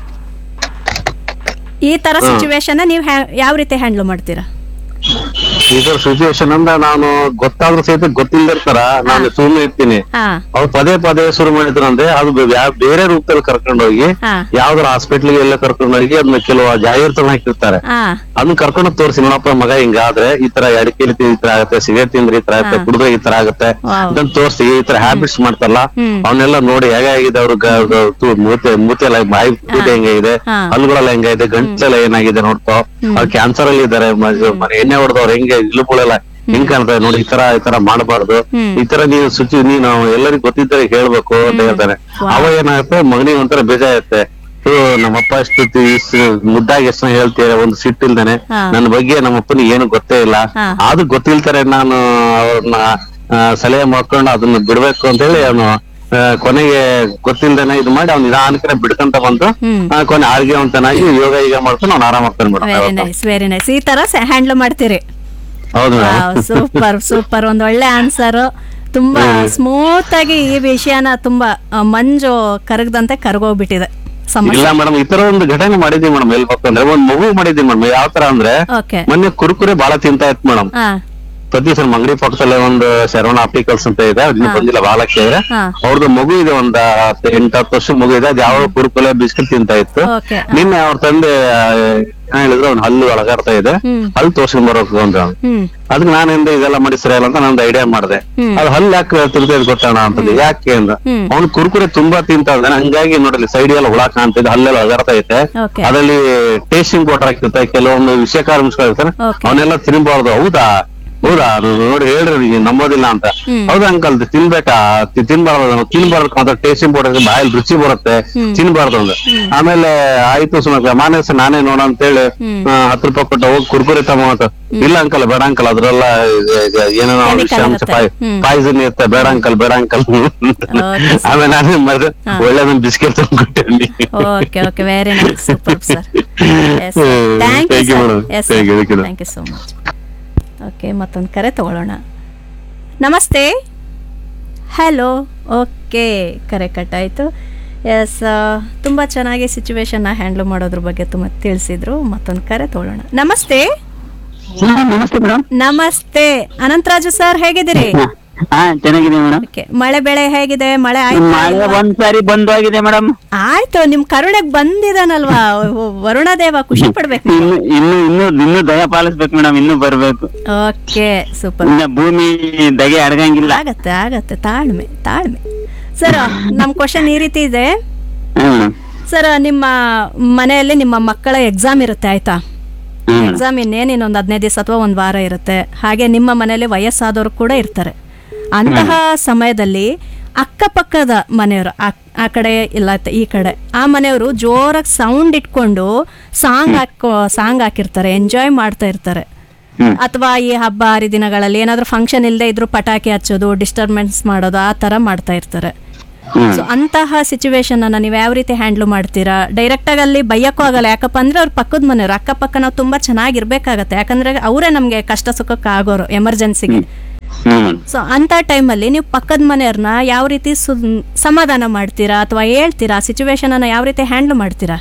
ಈ ತರ ಸಿಚುವೇಶನ್ ನೀವು ಹ್ಯಾ- ಯಾವ ರೀತಿ ಹ್ಯಾಂಡಲ್ ಮಾಡ್ತೀರಾ ಈ ತರ ಸಿಚುವೇಶನ್ ಅಂದ್ರೆ ನಾನು ಗೊತ್ತಾದ್ರೂ ಸಹಿತ ಗೊತ್ತಿಲ್ದಿರ್ತಾರ ನಾನು ಸುಮ್ಮನೆ ಇರ್ತೀನಿ ಹಾ ಅವ್ರು ಪದೇ ಪದೇ ಶುರು ಮಾಡಿದ್ರು ಅಂದ್ರೆ ಅದು ಬೆ- ಯಾ- ಬೇರೆ ರೂಪದಲ್ಲಿ ಕರ್ಕೊಂಡು ಹೋಗಿ ಹಾ. ಯಾವ್ದಾರ ಹಾಸ್ಪಿಟ್ಲಿಗೆ ಎಲ್ಲ ಕರ್ಕೊಂಡು ಹೋಗಿ ಅದನ್ನ ಕೆಲವು ಜಾಹೀರಾತನ್ನ ಹಾಕಿರ್ತಾರೆ ಹಾ ಅದನ್ನ ಕರ್ಕೊಂಡು ತೋರಿಸಿ ನೋಡಪ್ಪ ಮಗ ಹಿಂಗಾದ್ರೆ ಈ ತರ ಅಡಿಕೆ ಈ ತರ ಆಗುತ್ತೆ ಸಿಗರೇಟ್ ತಿಂದ್ರೆ ಈ ತರ ಆಗುತ್ತೆ ಹಾ. ಕುಡಿದ್ರೆ ಈ ತರ ಆಗುತ್ತೆ Wow. ಅದನ್ನ ತೋರಿಸಿ ಈ ತರ ಹ್ಯಾಬಿಟ್ಸ್ ಮಾಡ್ತಾರಲ್ಲ ಹ್ಮ್. ಅವನ್ನೆಲ್ಲ ನೋಡಿ ಹೇಗಾಗಿದೆ ಅವ್ರ ಮೂತೆ ಮೂತಿ ಎಲ್ಲ ಬಾಯಿ ಕೂತೆ ಹೆಂಗಿದೆ ಹಾ. ಹಲ್ಲುಗಳೆಲ್ಲ ಹೆಂಗಿದೆ ಗಂಟ್ಲೆಲ್ಲ ಏನಾಗಿದೆ ನೋಡ್ಕೋ ಅವ್ರು ಕ್ಯಾನ್ಸರ್ ಅಲ್ಲಿ ಇದಾರೆ ಮ- ಮನೆ ಎಣ್ಣೆ ಹೊಡೆದವ್ರು ಹೆಂಗೆ ಇಲ್ಲುಗಳೆಲ್ಲ ಹೆಂಗ್ ಕಾಣ್ತಾರೆ ನೋಡಿ ಈ ತರ ಈ ತರ ಮಾಡಬಾರ್ದು ಹ್ಮ್. ಈ ತರ ನೀವು ಸುಚಿ ನೀನು ಎಲ್ಲರಿಗೂ ಗೊತ್ತಿದ್ದರೆ ಹೇಳ್ಬೇಕು ಅಂತ ಹೇಳ್ತಾರೆ ಅವ ಏನಾಗುತ್ತೆ ಮಗನಿಗೆ ಒಂಥರ ಬೇಜಾರುತ್ತೆ ಇವ್ರು ನಮ್ಮಪ್ಪ ಎಷ್ಟು ತಿ- ಇಷ್ಟು ಮುದ್ದಾಗಿ ಎಷ್ಟು ಹೇಳ್ತೀರ ಒಂದು ಸಿಟ್ಟಿಲ್ದೇನೆ ಹಾ. ನನ್ನ ಬಗ್ಗೆ ನಮ್ಮಪ್ಪನಿಗೆ ಏನು ಗೊತ್ತೇ ಇಲ್ಲ ಹಾ. ಆದ್ರೂ ಗೊತ್ತಿಲ್ತಾರೆ ನಾನು ಅವ್ರನ್ನ ಆ, ಸಲಹೆ ಮಾಡ್ಕೊಂಡು ಅದನ್ನ ಬಿಡ್ಬೇಕು ಅಂತ ಹೇಳಿ ಅವನು ಆ, ಕೊನೆಗೆ ಗೊತ್ತಿಲ್ದೇನೆ ಇದು ಮಾಡಿ ಅವ್ನು ನಿಧಾನಕ್ಕೆ ಬಿಡ್ಕೊಂತ ಬಂದು ಆ, ಕೊನೆ ಆರೋಗ್ಯವಂತನಾಗಿ ಯೋಗ ಈಗ ಮಾಡ್ಕೊಂಡು ಅವ್ನು ಆರಾಮಾಗ್ತಾನೆ very madam nice very nice ಈ ತರ ಹ್ಯಾಂಡಲ್ ಮಾಡ್ತೀರಿ ಹೌದು ಮೇಡಮ್ ಸೂಪರ್ ಸೂಪರ್ ಒಂದ್ ಒಳ್ಳೆ ಆನ್ಸರ್ ತುಂಬಾ ಸ್ಮೂತ್ ಆಗಿ ಈ ವಿಷಯನ ತುಂಬಾ ಆ, ಮಂಜು ಕರಗದಂತೆ ಕರಗೋಗ್ಬಿಟ್ಟಿದೆ ಇಲ್ಲ ಸಮಸ್ಯೆ ಮೇಡಮ್ ಈ ತರ ಒಂದು ಘಟನೆ ಮಾಡಿದೀವಿ ಮೇಡಮ್ ಹೇಳ್ಬೇಕು ಅಂದ್ರೆ ಒಂದ್ ಮಗು ಮಾಡಿದೀವಿ ಮೇಡಮ್ ಯಾವ ತರ ಅಂದ್ರೆ ಓಕೆ ಮೊನ್ನೆ ಕುರುಕುರೆ ಬಹಳ ತಿಂತಾ ಇತ್ತು ಮೇಡಮ್ ಹಾ ಪ್ರತಿ ಸಲ ಅಂಗಡಿ ಪಕ್ಕದಲ್ಲೇ ಒಂದು ಶರವಣ ಆಪ್ಟಿಕಲ್ಸ್ ಅಂತ ಇದೆ ಅದನ್ನ ಬಂದಿಲ್ಲ ಬಾಲಕ್ಕೆ ಇದ್ರೆ ಹಾ. ಅವ್ರದ್ದು ಮಗು ಇದೆ ಒಂದ್ ಹತ್ತು ಎಂಟು ಹತ್ತು ವರ್ಷ ಮಗು ಇದೆ ಅದು ಯಾವ ಕುರುಕುಲೆ ಬಿಸ್ಕೆಟ್ ತಿಂತಾ ಇತ್ತು ಓಕೆ ನಿನ್ನೆ ಅವ್ರ ತಂದೆ ಆ, ಏನ್ ಹೇಳಿದ್ರು ಅವ್ನ ಹಲ್ಲು ಒಳಗಾಡ್ತಾ ಇದೆ ಹ್ಮ್. ಹಲ್ಲು ತೋರ್ಸ್ಕೊಂಡ್ ಬರೋಕು ಅಂತ ಹ್ಮ್ ಅದಕ್ಕೆ ನಾನಿಂದ ಇದೆಲ್ಲ ಮಾಡಿ ಸರಿಯಲ್ಲ ಅಂತ ನಂದು ಐಡಿಯಾ ಮಾಡಿದೆ ಹ್ಮ್. ಅದು ಹಲ್ಲು ಯಾಕೆ ತಿರುಗೇದ್ ಗೊತ್ತೋಣ ಅಂತಂದು ಯಾಕೆ ಅಂದ ಹ್ಮ್. ಅವ್ನು ಕುರುಕುರೆ ತುಂಬಾ ತಿಂತಾ ಇದ್ದಾನೆ ಹಂಗಾಗಿ ನೋಡಲಿ ಸೈಡ್ ಎಲ್ಲ ಹುಳ ಕಾಣ್ತಿದೆ ಹಲ್ಲೆಲ್ಲ ಒಳಗಾಡ್ತಾ ಐತೆ Okay. ಅದ್ರಲ್ಲಿ ಟೇಸ್ಟಿಂಗ್ ಪೌಡರ್ ಹಾಕಿರ್ತಾರೆ ಕೆಲವೊಂದು ವಿಷಯಕಾರ ಇರ್ತಾರೆ Okay. ಅವನ್ನೆಲ್ಲ ತಿನ್ಬಾರ್ದು ಹೌದಾ ಹೌದಾ ಅದು ನೋಡಿ ಹೇಳ್ರಿ ನೀವು ನಂಬೋದಿಲ್ಲ ಅಂತ ಹ್ಮ್. ಹೌದಾ ಅಂಕಲ್ ತಿನ್ಬೇಕಾ ತಿ- ತಿನ್ಬಾರ್ದು ನಾವು ತಿನ್ಬಾರ್ದು ಅಂತ ಟೇಸ್ಟಿಂಗ್ ಪೌಡರ್ ಬಾಯಲ್ಲಿ ರುಚಿ ಬರುತ್ತೆ ತಿನ್ಬಾರ್ದು ಅಂದ್ರೆ ಆಮೇಲೆ ಆಯ್ತು ಸುಮ್ಮನೆ ಮಾನಸ ನಾನೇ ನೋಡ ಅಂತ ಹೇಳಿ ಹತ್ತು ರೂಪಾಯಿ ಕೊಟ್ಟು ಹೋಗಿ ಕುರ್ಕುರೆ ತಗೋ ಅಂತ ಇಲ್ಲ ಅಂಕಲ್ ಬೇಡ ಅಂಕಲ್ ಅದ್ರೆಲ್ಲ ಏನೇನೋ Chemical ವಿಷಾಂಶ ಇರುತ್ತೆ. ಹ್ಮ್. ಪಾಯ್ಸನ್ ಇರುತ್ತೆ ಬೇಡ ಅಂಕಲ್ ಬೇಡ ಅಂಕಲ್ ಆಮೇಲೆ ನಾನೇ ಮರ ಒಳ್ಳೆದೊಂದು ಬಿಸ್ಕೆಟ್ ತಂದ್ಕೊಟ್ಟೆ okay okay very nice super sir thank Thank you you, madam. Yes Thank you, thank you. Thank you so much okay ಮತ್ತೊಂದು ಕರೆ ತಗೊಳ್ಳೋಣ ನಮಸ್ತೆ ಹಲೋ ಓಕೆ ಕರೆ ಕಟ್ಟಾಯಿತು ಎಸ್ ತುಂಬ ಚೆನ್ನಾಗಿ ಸಿಚುವೇಶನ್ನ ಹ್ಯಾಂಡ್ಲ್ ಮಾಡೋದ್ರ ಬಗ್ಗೆ ತುಂಬ ತಿಳಿಸಿದ್ರು ಮತ್ತೊಂದು ಕರೆ ತಗೊಳ್ಳೋಣ ನಮಸ್ತೆ ನಮಸ್ತೆ ಮೇಡಮ್ ನಮಸ್ತೆ ಅನಂತರಾಜು ಸರ್ ಹೇಗಿದ್ದೀರಿ ಹಾ ಚೆನ್ನಾಗಿದೆ ಮೇಡಮ್ ಓಕೆ ಮಳೆ ಬೆಳೆ ಹೇಗಿದೆ ಮಳೆ ಆಯ್ತಾ ಮಳೆ ಇಲ್ವಾ? ಒಂದ್ಸಾರಿ ಬಂದು ಹೋಗಿದೆ ಮೇಡಮ್ ಆಯ್ತು ನಿಮ್ ಕರುಣೆಗ್ ಬಂದಿದಾನಲ್ವಾ ವರುಣ ದೇವ ಖುಷಿ ಪಡ್ಬೇಕು ಇನ್ನು ಇನ್ನು ಇನ್ನು ಇನ್ನು ದಯ ಪಾಲಿಸ್ಬೇಕು ಮೇಡಮ್ ಇನ್ನು ಬರ್ಬೇಕು ಓಕೆ ಸೂಪರ್ ಇನ್ನ ಭೂಮಿ ದಗೆ ಅಡಗಂಗಿಲ್ಲ ಆಗತ್ತೆ ಆಗತ್ತೆ ತಾಳ್ಮೆ ತಾಳ್ಮೆ ಸರ್ ನಮ್ ಕ್ವಶನ್ ಈ ರೀತಿ ಇದೆ ಹಾ ಮೇಡಮ್ ಸರ್ ನಿಮ್ಮ ಮನೆಯಲ್ಲಿ ನಿಮ್ಮ ಮಕ್ಕಳ ಎಕ್ಸಾಮ್ ಇರುತ್ತೆ ಆಯ್ತಾ ಹಾ ಮೇಡಮ್ ಎಕ್ಸಾಮ್ ಇನ್ನೇನು ಇನ್ನೊಂದು ಹದಿನೈದು ದಿವಸ ಅಥವಾ ಒಂದು ವಾರ ಇರುತ್ತೆ ಹಾಗೆ ನಿಮ್ಮ ಮನೆಯಲ್ಲಿ ವಯಸ್ಸಾದವರು ಕೂಡ ಇರ್ತಾರೆ ಅಂತಹ ಸಮಯದಲ್ಲಿ ಅಕ್ಕಪಕ್ಕದ ಮನೆಯವರು ಆ- ಆ ಕಡೆ ಇಲ್ಲ ತ- ಈ ಕಡೆ ಆ ಮನೆಯವರು ಜೋರಾಗಿ ಸೌಂಡ್ ಇಟ್ಕೊಂಡು ಸಾಂಗ್ ಹಾಕೋ ಸಾಂಗ್ ಹಾಕಿರ್ತಾರೆ ಎಂಜಾಯ್ ಮಾಡ್ತಾ ಇರ್ತಾರೆ ಅಥವಾ ಈ ಹಬ್ಬ ಹರಿದಿನಗಳಲ್ಲಿ ಏನಾದ್ರೂ ಫಂಕ್ಷನ್ ಇಲ್ಲದೆ ಇದ್ರು ಪಟಾಕಿ ಹಚ್ಚೋದು ಡಿಸ್ಟರ್ಬೆನ್ಸ್ ಮಾಡೋದು ಆ ಥರ ಮಾಡ್ತಾ ಇರ್ತಾರೆ ಸೊ ಅಂತಹ ಸಿಚುವೇಶನ್ ಅನ್ನ ನೀವು ಯಾವ ರೀತಿ ಹ್ಯಾಂಡ್ಲ್ ಮಾಡ್ತೀರಾ ಡೈರೆಕ್ಟ್ ಆಗಿ ಅಲ್ಲಿ ಬೈಯಕ್ಕೂ ಆಗಲ್ಲ ಯಾಕಪ್ಪ ಅಂದ್ರೆ ಅವ್ರ ಪಕ್ಕದ ಮನೆಯವರು ಅಕ್ಕಪಕ್ಕ ನಾವು ತುಂಬಾ ಚೆನ್ನಾಗಿರ್ಬೇಕಾಗತ್ತೆ ಯಾಕಂದ್ರೆ ಅವರೇ ನಮಗೆ ಕಷ್ಟ ಸುಖಕ್ಕೆ ಆಗೋರು ಎಮರ್ಜೆನ್ಸಿಗೆ ಹ್ಮ್ ಮೇಡಮ್ ಸೊ ಅಂತ ಟೈಮಲ್ಲಿ ನೀವು ಪಕ್ಕದ ಮನೆಯವ್ರನ್ನ ಯಾವ ರೀತಿ ಸು ಸಮಾಧಾನ ಮಾಡ್ತೀರಾ ಅಥವಾ ಹೇಳ್ತೀರಾ ಸಿಚುವೇಶನ್ ಅನ್ನ ಯಾವ ರೀತಿ ಹ್ಯಾಂಡ್ಲ್ ಮಾಡ್ತೀರಾ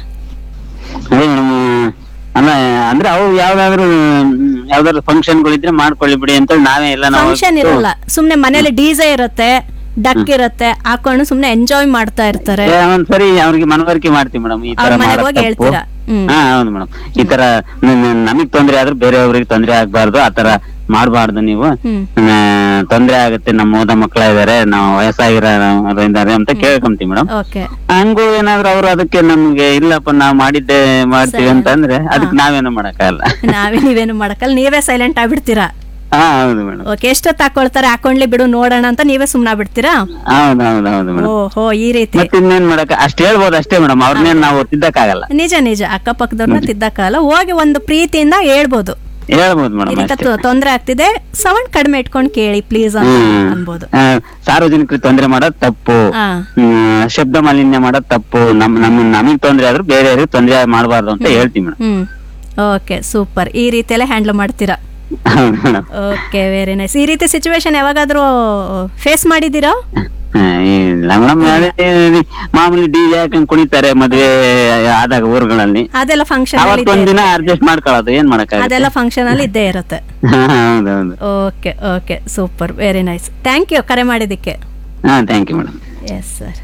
ಅದೇ ಮೇಡಮ್ ಅಲ್ಲ ಅಂದ್ರೆ ಅವು ಯಾವ್ದಾದ್ರು ಯಾವ್ದಾದ್ರು ಫಂಕ್ಷನ್ಗಳಿದ್ರೆ ಮಾಡ್ಕೊಳ್ಳಿ ಬಿಡಿ ಅಂತ ನಾವೇ ಎಲ್ಲ ನಾವು ಫಂಕ್ಷನ್ ಇರಲ್ಲ ಸುಮ್ನೆ ಮನೇಲಿ ಡಿಜೆ ಇರುತ್ತೆ ಡಕ್ ಇರುತ್ತೆ ಹಾಕೊಂಡು ಸುಮ್ನೆ ಎಂಜಾಯ್ ಮಾಡ್ತಾ ಇರ್ತಾರೆ ಏ, ಒಂದ್ಸರಿ ಅವ್ರಿಗೆ ಮನವರಿಕೆ ಮಾಡ್ತೀವಿ ಮೇಡಮ್ ಈ ತರ ಅವ್ರ ಮನೆಗ್ ಮಾಡೋದ್ ಹೋಗಿ ತಪ್ಪು. ಹೇಳ್ತೀರಾ? ಹ್ಮ್. ಹಾ ಹೌದು ಮೇಡಮ್ ಈ ತರ ನ- ನ- ನಮಗ್ ತೊಂದ್ರೆ ಆದ್ರೆ ಬೇರೆಯವ್ರಿಗೆ ತೊಂದ್ರೆ ಆಗ್ಬಾರ್ದು ಆ ತರ ಮಾಡ್ಬಾರ್ದು ನೀವು ಹ್ಮ್. ಆ, ತೊಂದ್ರೆ ಆಗುತ್ತೆ ನಮ್ಮ ಓದ ಮಕ್ಕಳ ಇದಾರೆ ನಾವು ವಯಸ್ಸಾಗಿರೋ ಇದಾರೆ ಅಂತ ಕೇಳ್ಕೊಂತೀವಿ ಮೇಡಮ್ ಓಕೆ ಹಂಗೂ ಏನಾದ್ರು ಅವ್ರು ಅದಕ್ಕೆ ನಮ್ಗೆ ಇಲ್ಲಪ್ಪ ನಾವ್ ಮಾಡಿದ್ದೆ ಮಾಡ್ತೀವಿ ಅಂತಂದ್ರೆ ಅದಕ್ಕೆ ನಾವೇನು ಮಾಡಕ್ಕಾಗಲ್ಲ ನಾವೇ ನೀವೇನು ಮಾಡಕ್ಕಲ್ಲ ನೀವೇ ಸೈಲೆಂಟ್ ಆಗ್ಬಿಡ್ತೀರಾ ಹಾ ಹೌದು ಮೇಡಮ್ ಓಕೆ ಎಷ್ಟೊತ್ತು ಹಾಕೊಳ್ತಾರೆ ಹಾಕೊಂಡ್ಲಿ ಬಿಡು ನೋಡೋಣ ಅಂತ ನೀವೇ ಸುಮ್ನ ಬಿಡ್ತೀರಾ ಹೌದು ಹೌದು ಹೌದು ಮೇಡಮ್ ಓಹೋ ಈ ರೀತಿ ಮತ್ತೆ ಇನ್ನೇನ್ ಮಾಡಕ್ ಅಷ್ಟ್ ಹೇಳ್ಬೋದು ಅಷ್ಟೇ ಮೇಡಮ್ ಅವ್ರನ್ನೇನ್ ನಾವು ತಿದ್ದಕ್ಕಾಗಲ್ಲ ನಿಜ ನಿಜ ಅಕ್ಕಪಕ್ಕದವ್ರನ್ನ ತಿದ್ದಕ್ಕಲ್ಲ ಹೋಗಿ ಒಂದು ಪ್ರೀತಿಯಿಂದ ಹೇಳ್ಬೋದು ಹೇಳ್ಬೋದು ಈ ಮೇಡಮ್ ರೀತಿ ಅಷ್ಟೇ ತೊಂದ್ರೆ ಆಗ್ತಿದೆ ಸೌಂಡ್ ಕಡಿಮೆ ಇಟ್ಕೊಂಡು ಕೇಳಿ ಪ್ಲೀಸ್ ಅಂತ ಹ್ಮ್. ಅನ್ಬೋದು ಆ, ಸಾರ್ವಜನಿಕರಿಗೆ ತೊಂದ್ರೆ ಮಾಡೋದ್ ತಪ್ಪು ಹಾ ಹ್ಮ್, ಶಬ್ದ ಮಾಲಿನ್ಯ ಮಾಡೋದ್ ತಪ್ಪು ನಮ್ ನಮ್ ನಮಗ್ ತೊಂದ್ರೆ ಆದ್ರೂ ಬೇರೆಯವ್ರಿಗೆ ತೊಂದ್ರೆ ಮಾಡಬಾರ್ದು ಅಂತ ಹೇಳ್ತೀವಿ ಮೇಡಮ್ ಹ್ಮ್ ಓಕೆ ಸೂಪರ್ ಈ ರೀತಿಯಲ್ಲೇ ಹ್ಯಾಂಡಲ್ ಮಾಡ್ತೀರಾ ಹೌದು ಮೇಡಮ್ ಓಕೆ ವೆರಿ ನೈಸ್ ಈ ರೀತಿ ಸಿಚುವೇಶನ್ ಯಾವಾಗಾದ್ರೂ ಫೇಸ್ ಮಾಡಿದ್ದೀರಾ ಇಲ್ಲ ಮೇಡಮ್ ಮಾಮೂಲಿ ಡಿ ಹಾಕೊಂಡ್ ಕುಣಿತಾರೆ ಮದ್ವೆ ಆದಾಗ ಊರುಗಳಲ್ಲಿ ಅದೆಲ್ಲ ಫಂಕ್ಷನ್ ಅವತ್ತೊಂದ್ ದಿನ ಅಡ್ಜಸ್ಟ್ ಮಾಡ್ಕೊಳ್ಳೋದು ಏನ್ ಮಾಡಕ್ಕಾಗತ್ತೆ ಅದೆಲ್ಲ ಫಂಕ್ಷನ್ ಅಲ್ಲಿ ಇದ್ದೇ ಇರುತ್ತೆ ಹೌದೌದು okay okay super very nice thank you ಕರೆ ಮಾಡಿದ್ದಕ್ಕೆ ಹಾ thank you madam yes sir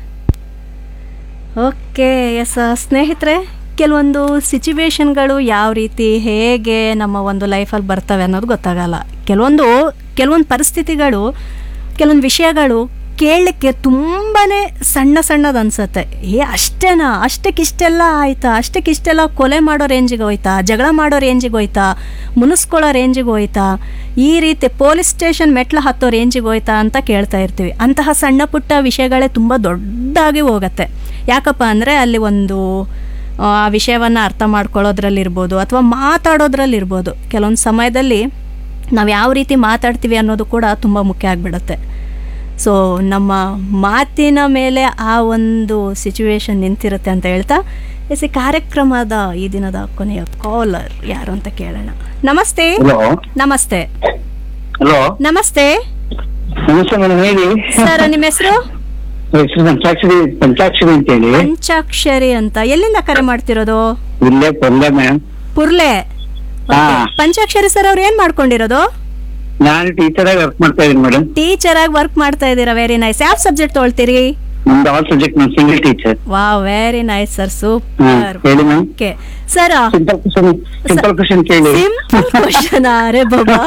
okay yes ಸ್ನೇಹಿತರೆ ಕೆಲವೊಂದು ಸಿಚುವೇಶನ್ಗಳು ಯಾವ ರೀತಿ ಹೇಗೆ ನಮ್ಮ ಒಂದು ಲೈಫಲ್ಲಿ ಬರ್ತವೆ ಅನ್ನೋದು ಗೊತ್ತಾಗಲ್ಲ ಕೆಲವೊಂದು ಕೆಲವೊಂದು ಪರಿಸ್ಥಿತಿಗಳು ಕೆಲವೊಂದು ವಿಷಯಗಳು ಕೇಳಲಿಕ್ಕೆ ತುಂಬಾ ಸಣ್ಣ ಸಣ್ಣದು ಅನ್ಸುತ್ತೆ ಏ ಅಷ್ಟೇನಾ ಅಷ್ಟಕ್ಕಿಷ್ಟೆಲ್ಲ ಆಯ್ತಾ ಅಷ್ಟಕ್ಕಿಷ್ಟೆಲ್ಲ ಕೊಲೆ ಮಾಡೋ ರೇಂಜಿಗೆ ಹೋಯ್ತಾ ಜಗಳ ಮಾಡೋ ರೇಂಜಿಗೆ ಹೋಯ್ತಾ ಮುನಿಸ್ಕೊಳ್ಳೋ ರೇಂಜಿಗೆ ಹೋಯ್ತಾ ಈ ರೀತಿ ಪೊಲೀಸ್ ಸ್ಟೇಷನ್ ಮೆಟ್ಲು ಹತ್ತೋ ರೇಂಜಿಗೆ ಹೋಯ್ತಾ ಅಂತ ಕೇಳ್ತಾ ಇರ್ತೀವಿ ಅಂತಹ ಸಣ್ಣ ಪುಟ್ಟ ವಿಷಯಗಳೇ ತುಂಬ ದೊಡ್ಡದಾಗಿ ಹೋಗುತ್ತೆ ಯಾಕಪ್ಪ ಅಂದರೆ ಅಲ್ಲಿ ಒಂದು ಆ ವಿಷಯವನ್ನು ಅರ್ಥ ಮಾಡ್ಕೊಳ್ಳೋದ್ರಲ್ಲಿರ್ಬೋದು ಅಥವಾ ಮಾತಾಡೋದ್ರಲ್ಲಿರ್ಬೋದು ಕೆಲವೊಂದು ಸಮಯದಲ್ಲಿ ನಾವು ಯಾವ ರೀತಿ ಮಾತಾಡ್ತೀವಿ ಅನ್ನೋದು ಕೂಡ ತುಂಬ ಮುಖ್ಯ ಆಗಿಬಿಡುತ್ತೆ ಸೊ ನಮ್ಮ ಮಾತಿನ ಮೇಲೆ ಆ ಒಂದು ಸಿಚುವೇಶನ್ ನಿಂತಿರುತ್ತೆ ಅಂತ ಹೇಳ್ತಾ ಎಸ್ ಈ ಕಾರ್ಯಕ್ರಮದ ಈ ದಿನದ ಕೊನೆಯ ಕಾಲರ್ ಯಾರು ಅಂತ ಕೇಳೋಣ ನಮಸ್ತೆ ಹಲೋ ನಮಸ್ತೆ ಹಲೋ ನಮಸ್ತೆ ನಮಸ್ತೆ ಮೇಡಮ್ ಹೇಳಿ ಸರ್ ನಿಮ್ಮ ಹೆಸರು ಹೆಸರು ಪಂಚಾಕ್ಷರಿ ಪಂಚಾಕ್ಷರಿ ಅಂತ ಹೇಳಿ ಪಂಚಾಕ್ಷರಿ ಅಂತ ಎಲ್ಲಿಂದ ಕರೆ ಮಾಡ್ತಿರೋದು ಇಲ್ಲೇ ಪಲ್ಯ ಮ್ಯಾಮ್ ಪುರ್ಲೆ ಹಾ ಪಂಚಾಕ್ಷರಿ ಸರ್ ಅವ್ರು ಏನ್ ಮಾಡ್ಕೊಂಡಿರೋದು ನಾನು ಟೀಚರ್ ಆಗಿ ವರ್ಕ್ ಮಾಡ್ತಾ ಇದ್ದೀನಿ ಮೇಡಮ್ ಟೀಚರ್ ಆಗಿ ವರ್ಕ್ ಮಾಡ್ತಾ ಇದ್ದೀರಾ ವೆರಿ ನೈಸ್ ಯಾವ ಸಬ್ಜೆಕ್ಟ್ ತೊಗೊಳ್ತೀರಿ ನಮ್ದು ಆಲ್ ಸಬ್ಜೆಕ್ಟ್ ನಾನು ಸಿಂಗಲ್ ಟೀಚರ್ ವಾ ವೆರಿ ನೈಸ್ ಸರ್ ಹಾ ಸೂಪರ್ ಹೇಳಿ ma'am okay sir simple question simple question ಕೇಳಿ ಸಿಂಪಲ್ ಕ್ವಶನ್ ಅರೆ ಬಾಬಾ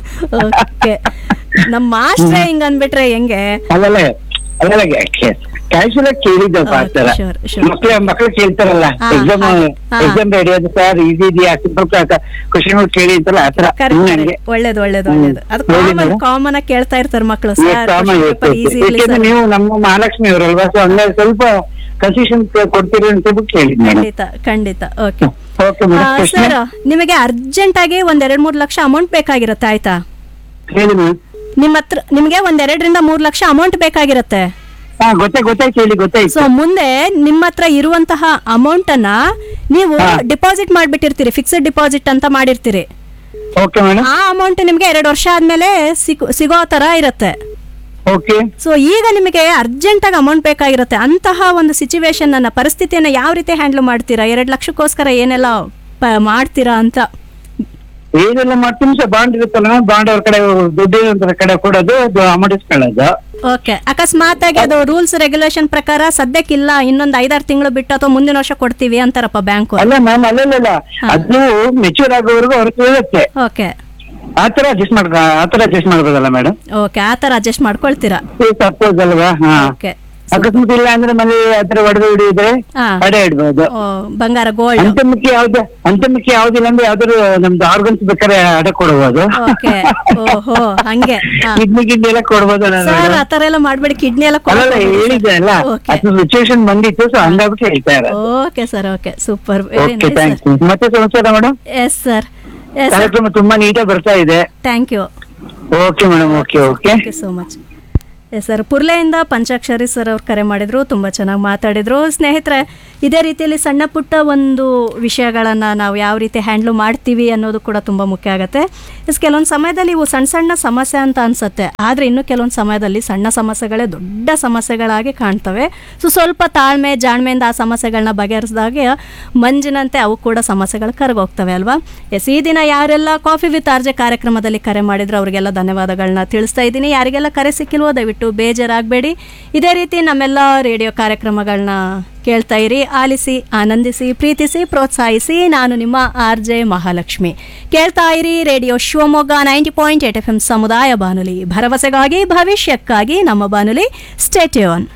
ಓಕೆ ನಮ್ಮ ಮಾಸ್ಟ್ರೇ ಹಿಂಗ್ ಅನ್ಬಿಟ್ರೆ ಹೆಂಗೆ ಅಲ್ಲಲ್ಲ ಅಲ್ಲಲ್ಲ ಕ್ಯಾಶುವಲ್ ಆಗಿ ಕೇಳಿದ್ದಪ್ಪ ಆ ಥರ sure, sure. ಮಕ್ಳು ಮಕ್ಳು ಕೇಳ್ತಾರಲ್ಲ ಹಾ, ಎಕ್ಸಾಮ್ ಹಾ, ಹಾ. ಎಕ್ಸಾಮ್ ರೆಡಿ ಅದು ಸರ್ ಈಸಿ ಇದೆಯಾ ಸಿಂಪಲ್ ಕ್ವಶನ್ ಕೇಳಿ ಅಂತಲ್ಲ ಆ ಥರ ಕರೆಕ್ಟ್ ನನಗೆ ಒಳ್ಳೇದು ಒಳ್ಳೇದು ಹ್ಮ್. ಒಳ್ಳೇದು ಅದು ಹೇಳಿ ಕಾಮನ್ madam. ಕಾಮನ್ ಆಗಿ ಕೇಳ್ತಾ ಇರ್ತಾರೆ ಮಕ್ಕಳು Yes, ಸರ್ ಆಮ, yes, yes, yes. ಈಸಿ ಯಾಕೆಂದ್ರೆ ನೀವು ನಮ್ಮ ಮಹಾಲಕ್ಷ್ಮಿ ಅವರಲ್ವಾ ಸೊ ಹಂಗಾಗಿ ಸ್ವಲ್ಪ ಕನ್ಸೆಷನ್ ಕೊಡ್ತೀರಿ ಅಂತ ಹೇಳ್ಬಿಟ್ಟು ಕೇಳಿದ್ ಮೇಡಮ್ ಖಂಡಿತ ಖಂಡಿತ ಓಕೆ ಓಕೆ ಮೇಡಮ್ ಪ್ರಶ್ನೆ ಸರ್ ನಿಮಗೆ ಅರ್ಜೆಂಟ್ ಆಗಿ ಒಂದ್ ಎರಡ್ ಮೂರ್ ಲಕ್ಷ ಅಮೌಂಟ್ ಬೇಕಾಗಿರುತ್ತೆ ಆಯ್ತಾ ಹೇಳಿ ಮ್ಯಾಮ್ ನಿಮ್ಮ ಹತ್ರ ನಿಮಗೆ ಒಂದ್ ಎರಡರಿಂದ ಮೂರ್ ಲಕ್ಷ ಅಮೌಂಟ್ ಬೇಕಾಗಿರುತ್ತೆ ಹಾ ಗೊತ್ತಾಯ್ತು ಗೊತ್ತಾಯ್ತು ಹೇಳಿ ಗೊತ್ತಾಯ್ತು ಸೊ ಮುಂದೆ ನಿಮ್ಮ ಹತ್ರ ಇರುವಂತಹ ಅಮೌಂಟ್ ಅನ್ನ ನೀವು ಹಾ. ಡಿಪಾಸಿಟ್ ಮಾಡ್ಬಿಟ್ಟಿರ್ತೀರಿ ಫಿಕ್ಸ್ಡ್ ಡಿಪಾಸಿಟ್ ಅಂತ ಮಾಡಿರ್ತೀರಿ ಓಕೆ ಮೇಡಮ್ ಆ ಅಮೌಂಟ್ ನಿಮ್ಗೆ ಎರಡು ವರ್ಷ ಆದ್ಮೇಲೆ ಸಿಗೋ ಸಿಗೋ ತರ ಇರುತ್ತೆ ಓಕೆ ಸೊ ಈಗ ನಿಮಗೆ ಅರ್ಜೆಂಟ್ ಆಗಿ ಅಮೌಂಟ್ ಬೇಕಾಗಿರುತ್ತೆ ಅಂತಹ ಒಂದು ಸಿಚುವೇಶನ್ ಅನ್ನ ಪರಿಸ್ಥಿತಿಯನ್ನ ಯಾವ ರೀತಿ ಹ್ಯಾಂಡಲ್ ಮಾಡ್ತೀರಾ ಎರಡು ಲಕ್ಷಕ್ಕೋಸ್ಕರ ಏನೆಲ್ಲ ಪ- ಮಾಡ್ತೀರಾ ಅಂತ ಏನೆಲ್ಲ ಮಾಡ್ತೀನಿ ಸರ್ ಬಾಂಡ್ ಇರುತ್ತಲ್ಲ ಬಾಂಡ್ ಅವ್ರ ಕಡೆ ದುಡ್ಡು ಇರೋದ್ರ ಕಡೆ ಕೊಡೋದು ಅದು ಅಮೌಂಟ್ ಇಸ್ಕೊಳ್ಳೋದು ಓಕೆ ಅಕಸ್ಮಾತ್ ಆಗಿ ಅದು ರೂಲ್ಸ್ ರೆಗ್ಯುಲೇಷನ್ ಪ್ರಕಾರ ಸದ್ಯಕ್ಕಿಲ್ಲ ಇನ್ನೊಂದು ಐದಾರು ತಿಂಗಳು ಬಿಟ್ಟು ಅಥವಾ ಮುಂದಿನ ವರ್ಷ ಕೊಡ್ತೀವಿ ಅಂತಾರಪ್ಪ ಬ್ಯಾಂಕು ಅಲ್ಲ ಮ್ಯಾಮ್ ಅಲ್ಲಲ್ಲ ಅದು ಮೆಚೂರ್ ಆಗೋವರೆಗೂ ಅವ್ರಿಗೆ ಇರುತ್ತೆ ಓಕೆ ಆ ತರ ಅಡ್ಜಸ್ಟ್ ಮಾಡ್ ಆ ತರ ಅಡ್ಜಸ್ಟ್ ಮಾಡ್ಬೋದಲ್ಲ ಮೇಡಮ್ ಓಕೆ ಆ ಥರ ಅಡ್ಜಸ್ಟ್ ಮಾಡ್ಕೊಳ್ತೀರಾ ಸಪೋಸ್ ಅಲ್ವಾ ಹಾ ಓಕೆ ಅಕಸ್ಮಾತ್ ಇಲ್ಲ ಅಂದ್ರೆ ಮನೆ ಹತ್ರ ಒಡೆದು ಹಿಡಿದ್ರೆ ಹಾ. ಅಡೆ ಇಡ್ಬೋದು ಓ, ಬಂಗಾರ ಗೋಲ್ಡ್ ಅಂತಮುಖಿ ಯಾವ್ದು ಅಂತಮುಖಿ ಯಾವ್ದಿಲ್ಲ ಅಂದ್ರೆ ಯಾವ್ದಾದ್ರು ನಮ್ದು ಆರ್ಗನ್ಸ್ ಬೇಕಾದ್ರೆ ಅಡ ಕೊಡ್ಬೋದು ಓಕೆ ಓಹೋ ಹಂಗೆ ಹಾ. ಕಿಡ್ನಿ ಗಿಡ್ನಿ ಎಲ್ಲ ಕೊಡ್ಬೋದು ಸರ್ ಆ ಥರ ಎಲ್ಲ ಮಾಡ್ಬೇಡಿ ಕಿಡ್ನಿ ಎಲ್ಲ ಅಲ್ಲಲ್ಲ ಹೇಳಿದ್ದೆ ಅಲ್ಲ ಓಕೆ ಅದು ಸಿಚುವೇಶನ್ ಬಂದಿತ್ತು ಸೊ ಹಂಗಾಗ್ಬಿಟ್ಟು ಹೇಳ್ತಾ ಇರೋದು okay sir okay super very okay nice thanks ಮತ್ತೆ ಸಮಾಚಾರ madam yes sir yes sir ಕಾರ್ಯಕ್ರಮ ತುಂಬಾ ನೀಟಾಗಿ ಬರ್ತಾ ಇದೆ thank you okay madam okay okay thank you so much yes sir ಪುರ್ಲೆಯಿಂದ ಪಂಚಾಕ್ಷರಿ ಸರ್ ಅವ್ರು ಕರೆ ಮಾಡಿದ್ರು ತುಂಬ ಚೆನ್ನಾಗಿ ಮಾತಾಡಿದ್ರು ಸ್ನೇಹಿತರೆ ಇದೇ ರೀತಿಯಲ್ಲಿ ಸಣ್ಣ ಪುಟ್ಟ ಒಂದು ವಿಷಯಗಳನ್ನು ನಾವು ಯಾವ ರೀತಿ ಹ್ಯಾಂಡ್ಲು ಮಾಡ್ತೀವಿ ಅನ್ನೋದು ಕೂಡ ತುಂಬ ಮುಖ್ಯ ಆಗುತ್ತೆ ಎಸ್ ಕೆಲವೊಂದು ಸಮಯದಲ್ಲಿ ಇವು ಸಣ್ಣ ಸಣ್ಣ ಸಮಸ್ಯೆ ಅಂತ ಅನಿಸುತ್ತೆ ಆದರೆ ಇನ್ನು ಕೆಲವೊಂದು ಸಮಯದಲ್ಲಿ ಸಣ್ಣ ಸಮಸ್ಯೆಗಳೇ ದೊಡ್ಡ ಸಮಸ್ಯೆಗಳಾಗಿ ಕಾಣ್ತವೆ ಸೊ ಸ್ವಲ್ಪ ತಾಳ್ಮೆ ಜಾಣ್ಮೆಯಿಂದ ಆ ಸಮಸ್ಯೆಗಳನ್ನ ಬಗೆಹರಿಸಿದಾಗೆ ಮಂಜಿನಂತೆ ಅವು ಕೂಡ ಸಮಸ್ಯೆಗಳು ಕರಗೋಗ್ತವೆ ಅಲ್ವಾ ಎಸ್ ಈ ದಿನ ಯಾರೆಲ್ಲ ಕಾಫಿ ವಿತ್ ಆರ್ಜೆ ಕಾರ್ಯಕ್ರಮದಲ್ಲಿ ಕರೆ ಮಾಡಿದ್ರು ಅವರಿಗೆಲ್ಲ ಧನ್ಯವಾದಗಳನ್ನ ತಿಳಿಸ್ತಾ ಇದ್ದೀನಿ ಯಾರಿಗೆಲ್ಲ ಕರೆ ಸಿಕ್ಕಿಲ್ವೋ ದಯವಿಟ್ಟು ಬೇಜಾರಾಗಬೇಡಿ ಇದೇ ರೀತಿ ನಮ್ಮೆಲ್ಲ ರೇಡಿಯೋ ಕಾರ್ಯಕ್ರಮಗಳನ್ನ ಕೇಳ್ತಾ ಇರಿ ಆಲಿಸಿ ಆನಂದಿಸಿ ಪ್ರೀತಿಸಿ ಪ್ರೋತ್ಸಾಹಿಸಿ ನಾನು ನಿಮ್ಮ ಆರ್ ಜೆ ಮಹಾಲಕ್ಷ್ಮಿ ಕೇಳ್ತಾ ಇರಿ radio Shivamogga ninety point eight F M ಸಮುದಾಯ ಬಾನುಲಿ ಭರವಸೆಗಾಗಿ ಭವಿಷ್ಯಕ್ಕಾಗಿ ನಮ್ಮ ಬಾನುಲಿ ಸ್ಟೇಟ್ಯೂನ್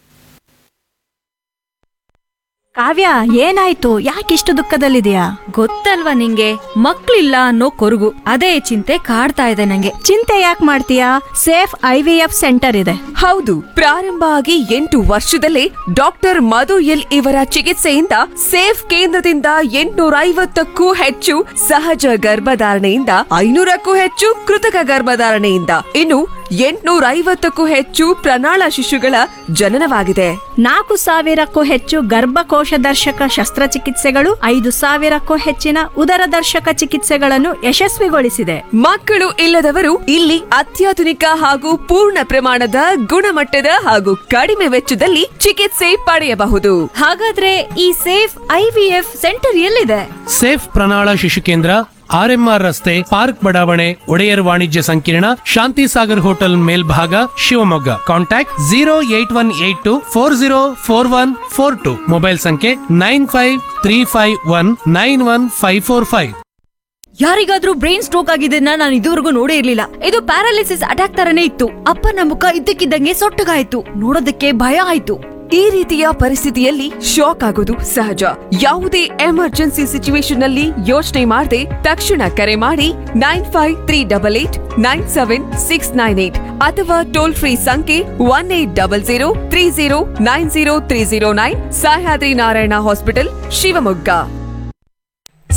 ಕಾವ್ಯ ಏನಾಯ್ತು ಯಾಕಿಷ್ಟು ದುಃಖದಲ್ಲಿದೆಯಾ ಗೊತ್ತಲ್ವಾ ನಿಂಗೆ ಮಕ್ಳಿಲ್ಲ ಅನ್ನೋ ಕೊರಗು ಅದೇ ಚಿಂತೆ ಕಾಡ್ತಾ ಇದೆ ನಂಗೆ ಚಿಂತೆ ಯಾಕೆ ಮಾಡ್ತೀಯಾ safe I V F centre ಇದೆ ಹೌದು ಪ್ರಾರಂಭ ಆಗಿ ಎಂಟು ವರ್ಷದಲ್ಲೇ ಡಾಕ್ಟರ್ ಮಧು ಎಲ್ ಇವರ ಚಿಕಿತ್ಸೆಯಿಂದ ಸೇಫ್ ಕೇಂದ್ರದಿಂದ ಎಂಟುನೂರ ಐವತ್ತಕ್ಕೂ ಹೆಚ್ಚು ಸಹಜ ಗರ್ಭಧಾರಣೆಯಿಂದ ಐನೂರಕ್ಕೂ ಹೆಚ್ಚು ಕೃತಕ ಗರ್ಭಧಾರಣೆಯಿಂದ ಇನ್ನು ಎಂಟುನೂರ ಐವತ್ತಕ್ಕೂ ಹೆಚ್ಚು ಪ್ರಣಾಳ ಶಿಶುಗಳ ಜನನವಾಗಿದೆ ನಾಲ್ಕು ಸಾವಿರಕ್ಕೂ ಹೆಚ್ಚು ಗರ್ಭಕೋಶ ದರ್ಶಕ ಶಸ್ತ್ರಚಿಕಿತ್ಸೆಗಳು ಐದು ಸಾವಿರಕ್ಕೂ ಹೆಚ್ಚಿನ ಉದರ ದರ್ಶಕ ಚಿಕಿತ್ಸೆಗಳನ್ನು ಯಶಸ್ವಿಗೊಳಿಸಿದೆ ಮಕ್ಕಳು ಇಲ್ಲದವರು ಇಲ್ಲಿ ಅತ್ಯಾಧುನಿಕ ಹಾಗೂ ಪೂರ್ಣ ಪ್ರಮಾಣದ ಗುಣಮಟ್ಟದ ಹಾಗೂ ಕಡಿಮೆ ವೆಚ್ಚದಲ್ಲಿ ಚಿಕಿತ್ಸೆ ಪಡೆಯಬಹುದು ಹಾಗಾದ್ರೆ ಈ ಸೇಫ್ ಐವಿಎಫ್ ಸೆಂಟರ್ ಎಲ್ಲಿದೆ ಸೇಫ್ ಪ್ರಣಾಳ ಶಿಶು ಕೇಂದ್ರ ಆರ್ಎಂಆರ್ ರಸ್ತೆ ಪಾರ್ಕ್ ಬಡಾವಣೆ ಒಡೆಯರ್ ವಾಣಿಜ್ಯ ಸಂಕೀರ್ಣ ಶಾಂತಿ ಸಾಗರ್ ಹೋಟೆಲ್ ಮೇಲ್ಭಾಗ Shivamogga contact zero eight one eight two four zero four one four two mobile ಸಂಖ್ಯೆ nine five three five one nine one five four five ಯಾರಿಗಾದ್ರೂ ಬ್ರೈನ್ ಸ್ಟ್ರೋಕ್ ಆಗಿದ್ದನ್ನ ನಾನು ಇದುವರೆಗೂ ನೋಡೇ ಇರ್ಲಿಲ್ಲ ಇದು ಪ್ಯಾರಾಲಿಸಿಸ್ ಅಟ್ಯಾಕ್ ತರನೇ ಇತ್ತು ಅಪ್ಪನ ಮುಖ ಇದ್ದಕ್ಕಿದ್ದಂಗೆ ಸೊಟ್ಟಗಾಯ್ತು ನೋಡೋದಕ್ಕೆ ಭಯ ಆಯ್ತು ಈ ರೀತಿಯ ಪರಿಸ್ಥಿತಿಯಲ್ಲಿ ಶಾಕ್ ಆಗೋದು ಸಹಜ ಯಾವುದೇ ಎಮರ್ಜೆನ್ಸಿ ಸಿಚುವೇಶನ್ ನಲ್ಲಿ ಯೋಚನೆ ಮಾಡದೆ ತಕ್ಷಣ ಕರೆ ಮಾಡಿ nine five three double eight nine seven six nine eight ಅಥವಾ ಟೋಲ್ ಫ್ರೀ ಸಂಖ್ಯೆ one eight double zero three zero nine zero three zero nine Sahyadri Narayana hospital Shivamogga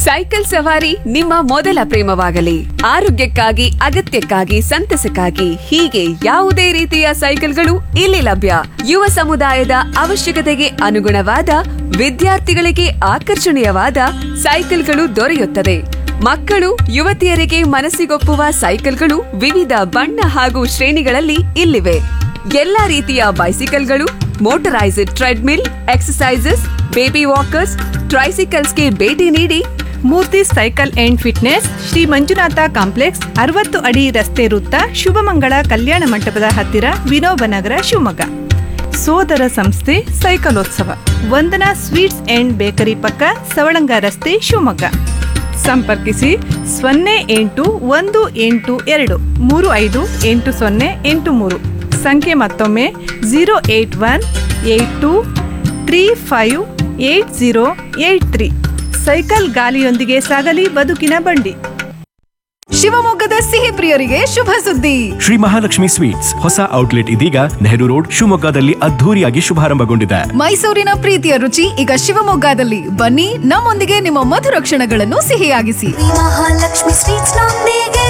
cycle ಸವಾರಿ ನಿಮ್ಮ ಮೊದಲ ಪ್ರೇಮವಾಗಲಿ ಆರೋಗ್ಯಕ್ಕಾಗಿ ಅಗತ್ಯಕ್ಕಾಗಿ ಸಂತಸಕ್ಕಾಗಿ ಹೀಗೆ ಯಾವುದೇ ರೀತಿಯ ಸೈಕಲ್ಗಳು ಇಲ್ಲಿ ಲಭ್ಯ ಯುವ ಸಮುದಾಯದ ಅವಶ್ಯಕತೆಗೆ ಅನುಗುಣವಾದ ವಿದ್ಯಾರ್ಥಿಗಳಿಗೆ ಆಕರ್ಷಣೀಯವಾದ ಸೈಕಲ್ಗಳು ದೊರೆಯುತ್ತದೆ ಮಕ್ಕಳು ಯುವತಿಯರಿಗೆ ಮನಸ್ಸಿಗೊಪ್ಪುವ ಸೈಕಲ್ಗಳು ವಿವಿಧ ಬಣ್ಣ ಹಾಗೂ ಶ್ರೇಣಿಗಳಲ್ಲಿ ಇಲ್ಲಿವೆ ಎಲ್ಲಾ ರೀತಿಯ ಬೈಸಿಕಲ್ಗಳು motorised treadmill exercises baby walkers ಟ್ರೈಸಿಕಲ್ಸ್ಗೆ ಭೇಟಿ ನೀಡಿ Murthy cycle and fitness Shri Manjunatha complex ಅರವತ್ತು ಅಡಿ ರಸ್ತೆ ವೃತ್ತ ಶುಭಮಂಗಳ ಕಲ್ಯಾಣ ಮಂಟಪದ ಹತ್ತಿರ ವಿನೋಬ ನಗರ ಶಿವಮೊಗ್ಗ ಸೋದರ ಸಂಸ್ಥೆ ಸೈಕಲೋತ್ಸವ ವಂದನಾ ಸ್ವೀಟ್ಸ್ ಅಂಡ್ ಬೇಕರಿ ಪಕ್ಕ ಸವಳಂಗ ರಸ್ತೆ ಶಿವಮೊಗ್ಗ ಸಂಪರ್ಕಿಸಿ ಸೊನ್ನೆ ಎಂಟು ಒಂದು ಎಂಟು ಎರಡು ಮೂರು ಐದು ಎಂಟು ಸೊನ್ನೆ ಎಂಟು ಮೂರು ಸಂಖ್ಯೆ ಮತ್ತೊಮ್ಮೆ zero eight one eight two three five eight zero eight three cycle ಗಾಲಿಯೊಂದಿಗೆ ಸಾಗಲಿ ಬದುಕಿನ ಬಂಡಿ ಶಿವಮೊಗ್ಗದ ಸಿಹಿ ಪ್ರಿಯರಿಗೆ ಶುಭ ಸುದ್ದಿ ಶ್ರೀ ಮಹಾಲಕ್ಷ್ಮಿ ಸ್ವೀಟ್ಸ್ ಹೊಸ ಔಟ್ಲೆಟ್ ಇದೀಗ ನೆಹರು ರೋಡ್ ಶಿವಮೊಗ್ಗದಲ್ಲಿ ಅದ್ಧೂರಿಯಾಗಿ ಶುಭಾರಂಭಗೊಂಡಿದೆ ಮೈಸೂರಿನ ಪ್ರೀತಿಯ ರುಚಿ ಈಗ ಶಿವಮೊಗ್ಗದಲ್ಲಿ ಬನ್ನಿ ನಮ್ಮೊಂದಿಗೆ ನಿಮ್ಮ ಮಧುರ ಕ್ಷಣಗಳನ್ನು ಸಿಹಿಯಾಗಿಸಿ ಮಹಾಲಕ್ಷ್ಮಿ ಸ್ವೀಟ್ಸ್ ನೊಂದಿಗೆ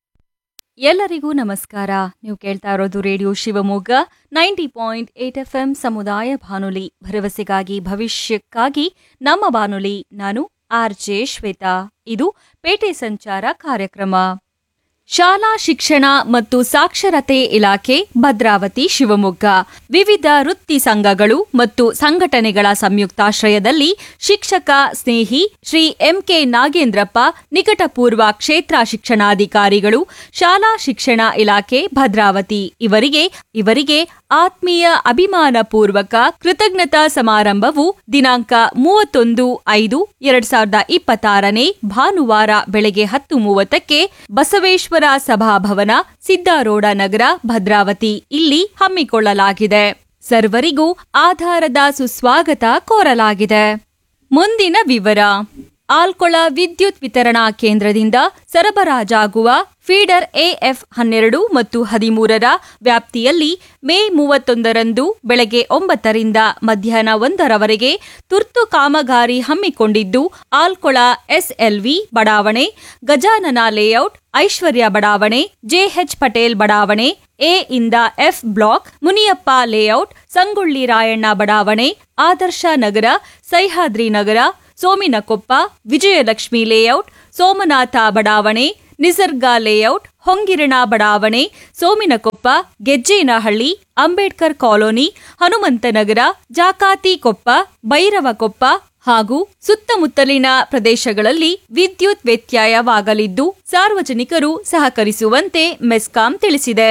ಎಲ್ಲರಿಗೂ ನಮಸ್ಕಾರ ನೀವು ಕೇಳ್ತಾ ಇರೋದು radio Shivamogga ninety point eight F M ಸಮುದಾಯ ಬಾನುಲಿ ಭರವಸೆಗಾಗಿ ಭವಿಷ್ಯಕ್ಕಾಗಿ ನಮ್ಮ ಬಾನುಲಿ ನಾನು ಆರ್ ಜೆ ಶ್ವೇತಾ ಇದು ಪೇಟೆ ಸಂಚಾರ ಕಾರ್ಯಕ್ರಮ ಶಾಲಾ ಶಿಕ್ಷಣ ಮತ್ತು ಸಾಕ್ಷರತೆ ಇಲಾಖೆ ಭದ್ರಾವತಿ ಶಿವಮೊಗ್ಗ ವಿವಿಧ ವೃತ್ತಿ ಸಂಘಗಳು ಮತ್ತು ಸಂಘಟನೆಗಳ ಸಂಯುಕ್ತಾಶ್ರಯದಲ್ಲಿ ಶಿಕ್ಷಕ ಸ್ನೇಹಿ ಶ್ರೀ ಎಂಕೆ ನಾಗೇಂದ್ರಪ್ಪ ನಿಕಟಪೂರ್ವ ಕ್ಷೇತ್ರ ಶಿಕ್ಷಣಾಧಿಕಾರಿಗಳು ಶಾಲಾ ಶಿಕ್ಷಣ ಇಲಾಖೆ ಭದ್ರಾವತಿ ಇವರಿಗೆ ಇವರಿಗೆ ಆತ್ಮೀಯ ಅಭಿಮಾನಪೂರ್ವಕ ಕೃತಜ್ಞತಾ ಸಮಾರಂಭವು ದಿನಾಂಕ ಮೂವತ್ತೊಂದು ಐದು ಎರಡ್ ಸಾವಿರದ ಇಪ್ಪತ್ತಾರನೇ ಭಾನುವಾರ ಬೆಳಗ್ಗೆ ಹತ್ತು ಮೂವತ್ತಕ್ಕೆ ಬಸವೇಶ್ವರ ಸಭಾಭವನ ಸಿದ್ದಾರೂಢ ನಗರ ಭದ್ರಾವತಿ ಇಲ್ಲಿ ಹಮ್ಮಿಕೊಳ್ಳಲಾಗಿದೆ ಸರ್ವರಿಗೂ ಆಧಾರದ ಸುಸ್ವಾಗತ ಕೋರಲಾಗಿದೆ ಮುಂದಿನ ವಿವರ ಆಲ್ಕೊಳ ವಿದ್ಯುತ್ ವಿತರಣಾ ಕೇಂದ್ರದಿಂದ ಸರಬರಾಜಾಗುವ ಫೀಡರ್ ಎಎಫ್ ಹನ್ನೆರಡು ಮತ್ತು ಹದಿಮೂರರ ವ್ಯಾಪ್ತಿಯಲ್ಲಿ ಮೇ ಮೂವತ್ತೊಂದರಂದು ಬೆಳಗ್ಗೆ ಒಂಬತ್ತರಿಂದ ಮಧ್ಯಾಹ್ನ ಒಂದರವರೆಗೆ ತುರ್ತು ಕಾಮಗಾರಿ ಹಮ್ಮಿಕೊಂಡಿದ್ದು ಆಲ್ಕೊಳ ಎಸ್ಎಲ್ವಿ ಬಡಾವಣೆ ಗಜಾನನ ಲೇಔಟ್ ಐಶ್ವರ್ಯ ಬಡಾವಣೆ ಜೆಎಚ್ ಪಟೇಲ್ ಬಡಾವಣೆ ಎ ಇಂದ F block Muniyappa layout Sangolli Rayanna ಬಡಾವಣೆ ಆದರ್ಶ ನಗರ ಸಹ್ಯಾದ್ರಿ ನಗರ ಸೋಮಿನಕೊಪ್ಪ ವಿಜಯಲಕ್ಷ್ಮಿ ಲೇಔಟ್ ಸೋಮನಾಥ ಬಡಾವಣೆ ನಿಸರ್ಗ ಲೇಔಟ್ ಹೊಂಗಿರಣ ಬಡಾವಣೆ ಸೋಮಿನಕೊಪ್ಪ ಗೆಜ್ಜೇನಹಳ್ಳಿ ಅಂಬೇಡ್ಕರ್ ಕಾಲೋನಿ ಹನುಮಂತನಗರ ಜಾಕಾತಿ ಕೊಪ್ಪ ಭೈರವಕೊಪ್ಪ ಹಾಗೂ ಸುತ್ತಮುತ್ತಲಿನ ಪ್ರದೇಶಗಳಲ್ಲಿ ವಿದ್ಯುತ್ ವ್ಯತ್ಯಯವಾಗಲಿದ್ದು ಸಾರ್ವಜನಿಕರು ಸಹಕರಿಸುವಂತೆ ಮೆಸ್ಕಾಂ ತಿಳಿಸಿದೆ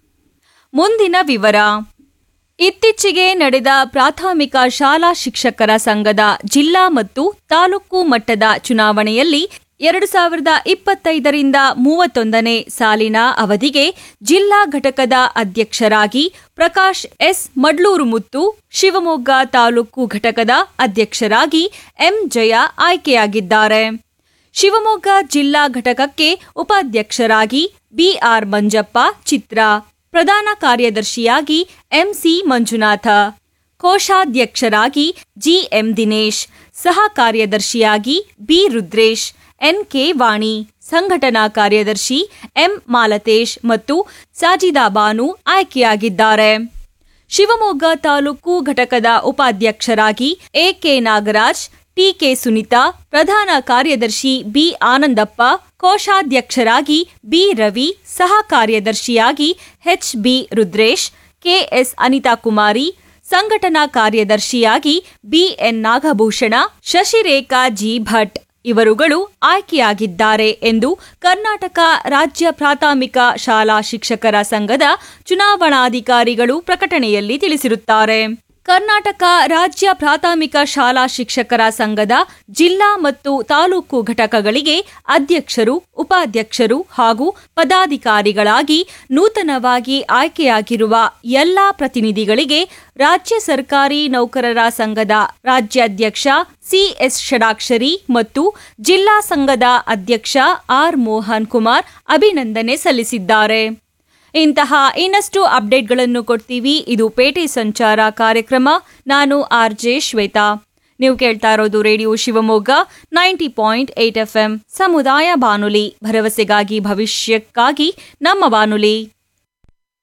ಮುಂದಿನ ವಿವರ ಇತ್ತೀಚೆಗೆ ನಡೆದ ಪ್ರಾಥಮಿಕ ಶಾಲಾ ಶಿಕ್ಷಕರ ಸಂಘದ ಜಿಲ್ಲಾ ಮತ್ತು ತಾಲೂಕು ಮಟ್ಟದ ಚುನಾವಣೆಯಲ್ಲಿ ಎರಡು ಸಾವಿರದ ಇಪ್ಪತ್ತೈದರಿಂದ ಮೂವತ್ತೊಂದನೇ ಸಾಲಿನ ಅವಧಿಗೆ ಜಿಲ್ಲಾ ಘಟಕದ ಅಧ್ಯಕ್ಷರಾಗಿ ಪ್ರಕಾಶ್ ಎಸ್ ಮಡ್ಲೂರು ಮುತ್ತು ಶಿವಮೊಗ್ಗ ತಾಲೂಕು ಘಟಕದ ಅಧ್ಯಕ್ಷರಾಗಿ ಎಂ ಜಯ ಆಯ್ಕೆಯಾಗಿದ್ದಾರೆ ಶಿವಮೊಗ್ಗ ಜಿಲ್ಲಾ ಘಟಕಕ್ಕೆ ಉಪಾಧ್ಯಕ್ಷರಾಗಿ ಬಿಆರ್ ಮಂಜಪ್ಪ ಚಿತ್ರ ಪ್ರಧಾನ ಕಾರ್ಯದರ್ಶಿಯಾಗಿ ಎಂಸಿ ಮಂಜುನಾಥ ಕೋಶಾಧ್ಯಕ್ಷರಾಗಿ ಜಿಎಂ ದಿನೇಶ್ ಸಹ ಕಾರ್ಯದರ್ಶಿಯಾಗಿ ಬಿ ರುದ್ರೇಶ್ ಎನ್ಕೆ ವಾಣಿ ಸಂಘಟನಾ ಕಾರ್ಯದರ್ಶಿ ಎಂ ಮಾಲತೇಶ್ ಮತ್ತು ಸಾಜಿದಾ ಬಾನು ಆಯ್ಕೆಯಾಗಿದ್ದಾರೆ ಶಿವಮೊಗ್ಗ ತಾಲೂಕು ಘಟಕದ ಉಪಾಧ್ಯಕ್ಷರಾಗಿ ಎಕೆ ನಾಗರಾಜ್ ಟಿಕೆ ಸುನಿತಾ ಪ್ರಧಾನ ಕಾರ್ಯದರ್ಶಿ ಬಿ ಆನಂದಪ್ಪ ಕೋಶಾಧ್ಯಕ್ಷರಾಗಿ ಬಿ ರವಿ ಸಹ ಕಾರ್ಯದರ್ಶಿಯಾಗಿ H B Rudresh KS Anitha Kumari ಸಂಘಟನಾ ಕಾರ್ಯದರ್ಶಿಯಾಗಿ ಬಿಎನ್ ನಾಗಭೂಷಣ ಶಶಿರೇಖಾ ಜಿ ಭಟ್ ಇವರುಗಳು ಆಯ್ಕೆಯಾಗಿದ್ದಾರೆ ಎಂದು ಕರ್ನಾಟಕ ರಾಜ್ಯ ಪ್ರಾಥಮಿಕ ಶಾಲಾ ಶಿಕ್ಷಕರ ಸಂಘದ ಚುನಾವಣಾಧಿಕಾರಿಗಳು ಪ್ರಕಟಣೆಯಲ್ಲಿ ತಿಳಿಸಿರುತ್ತಾರೆ ಕರ್ನಾಟಕ ರಾಜ್ಯ ಪ್ರಾಥಮಿಕ ಶಾಲಾ ಶಿಕ್ಷಕರ ಸಂಘದ ಜಿಲ್ಲಾ ಮತ್ತು ತಾಲೂಕು ಘಟಕಗಳಿಗೆ ಅಧ್ಯಕ್ಷರು ಉಪಾಧ್ಯಕ್ಷರು ಹಾಗೂ ಪದಾಧಿಕಾರಿಗಳಾಗಿ ನೂತನವಾಗಿ ಆಯ್ಕೆಯಾಗಿರುವ ಎಲ್ಲಾ ಪ್ರತಿನಿಧಿಗಳಿಗೆ ರಾಜ್ಯ ಸರ್ಕಾರಿ ನೌಕರರ ಸಂಘದ ರಾಜ್ಯಾಧ್ಯಕ್ಷ ಸಿಎಸ್ ಷಡಾಕ್ಷರಿ ಮತ್ತು ಜಿಲ್ಲಾ ಸಂಘದ ಅಧ್ಯಕ್ಷ ಆರ್ ಮೋಹನ್ ಕುಮಾರ್ ಅಭಿನಂದನೆ ಸಲ್ಲಿಸಿದ್ದಾರೆ ಇಂತಹ ಇನ್ನಷ್ಟು ಅಪ್ಡೇಟ್ಗಳನ್ನು ಕೊಡ್ತೀವಿ ಇದು ಪೇಟೆ ಸಂಚಾರ ಕಾರ್ಯಕ್ರಮ ನಾನು ಆರ್ ಜೆ ಶ್ವೇತಾ ನೀವು ಕೇಳ್ತಾ ಇರೋದು radio Shivamogga ninety point eight F M ಸಮುದಾಯ ಬಾನುಲಿ ಭರವಸೆಗಾಗಿ ಭವಿಷ್ಯಕ್ಕಾಗಿ ನಮ್ಮ ಬಾನುಲಿ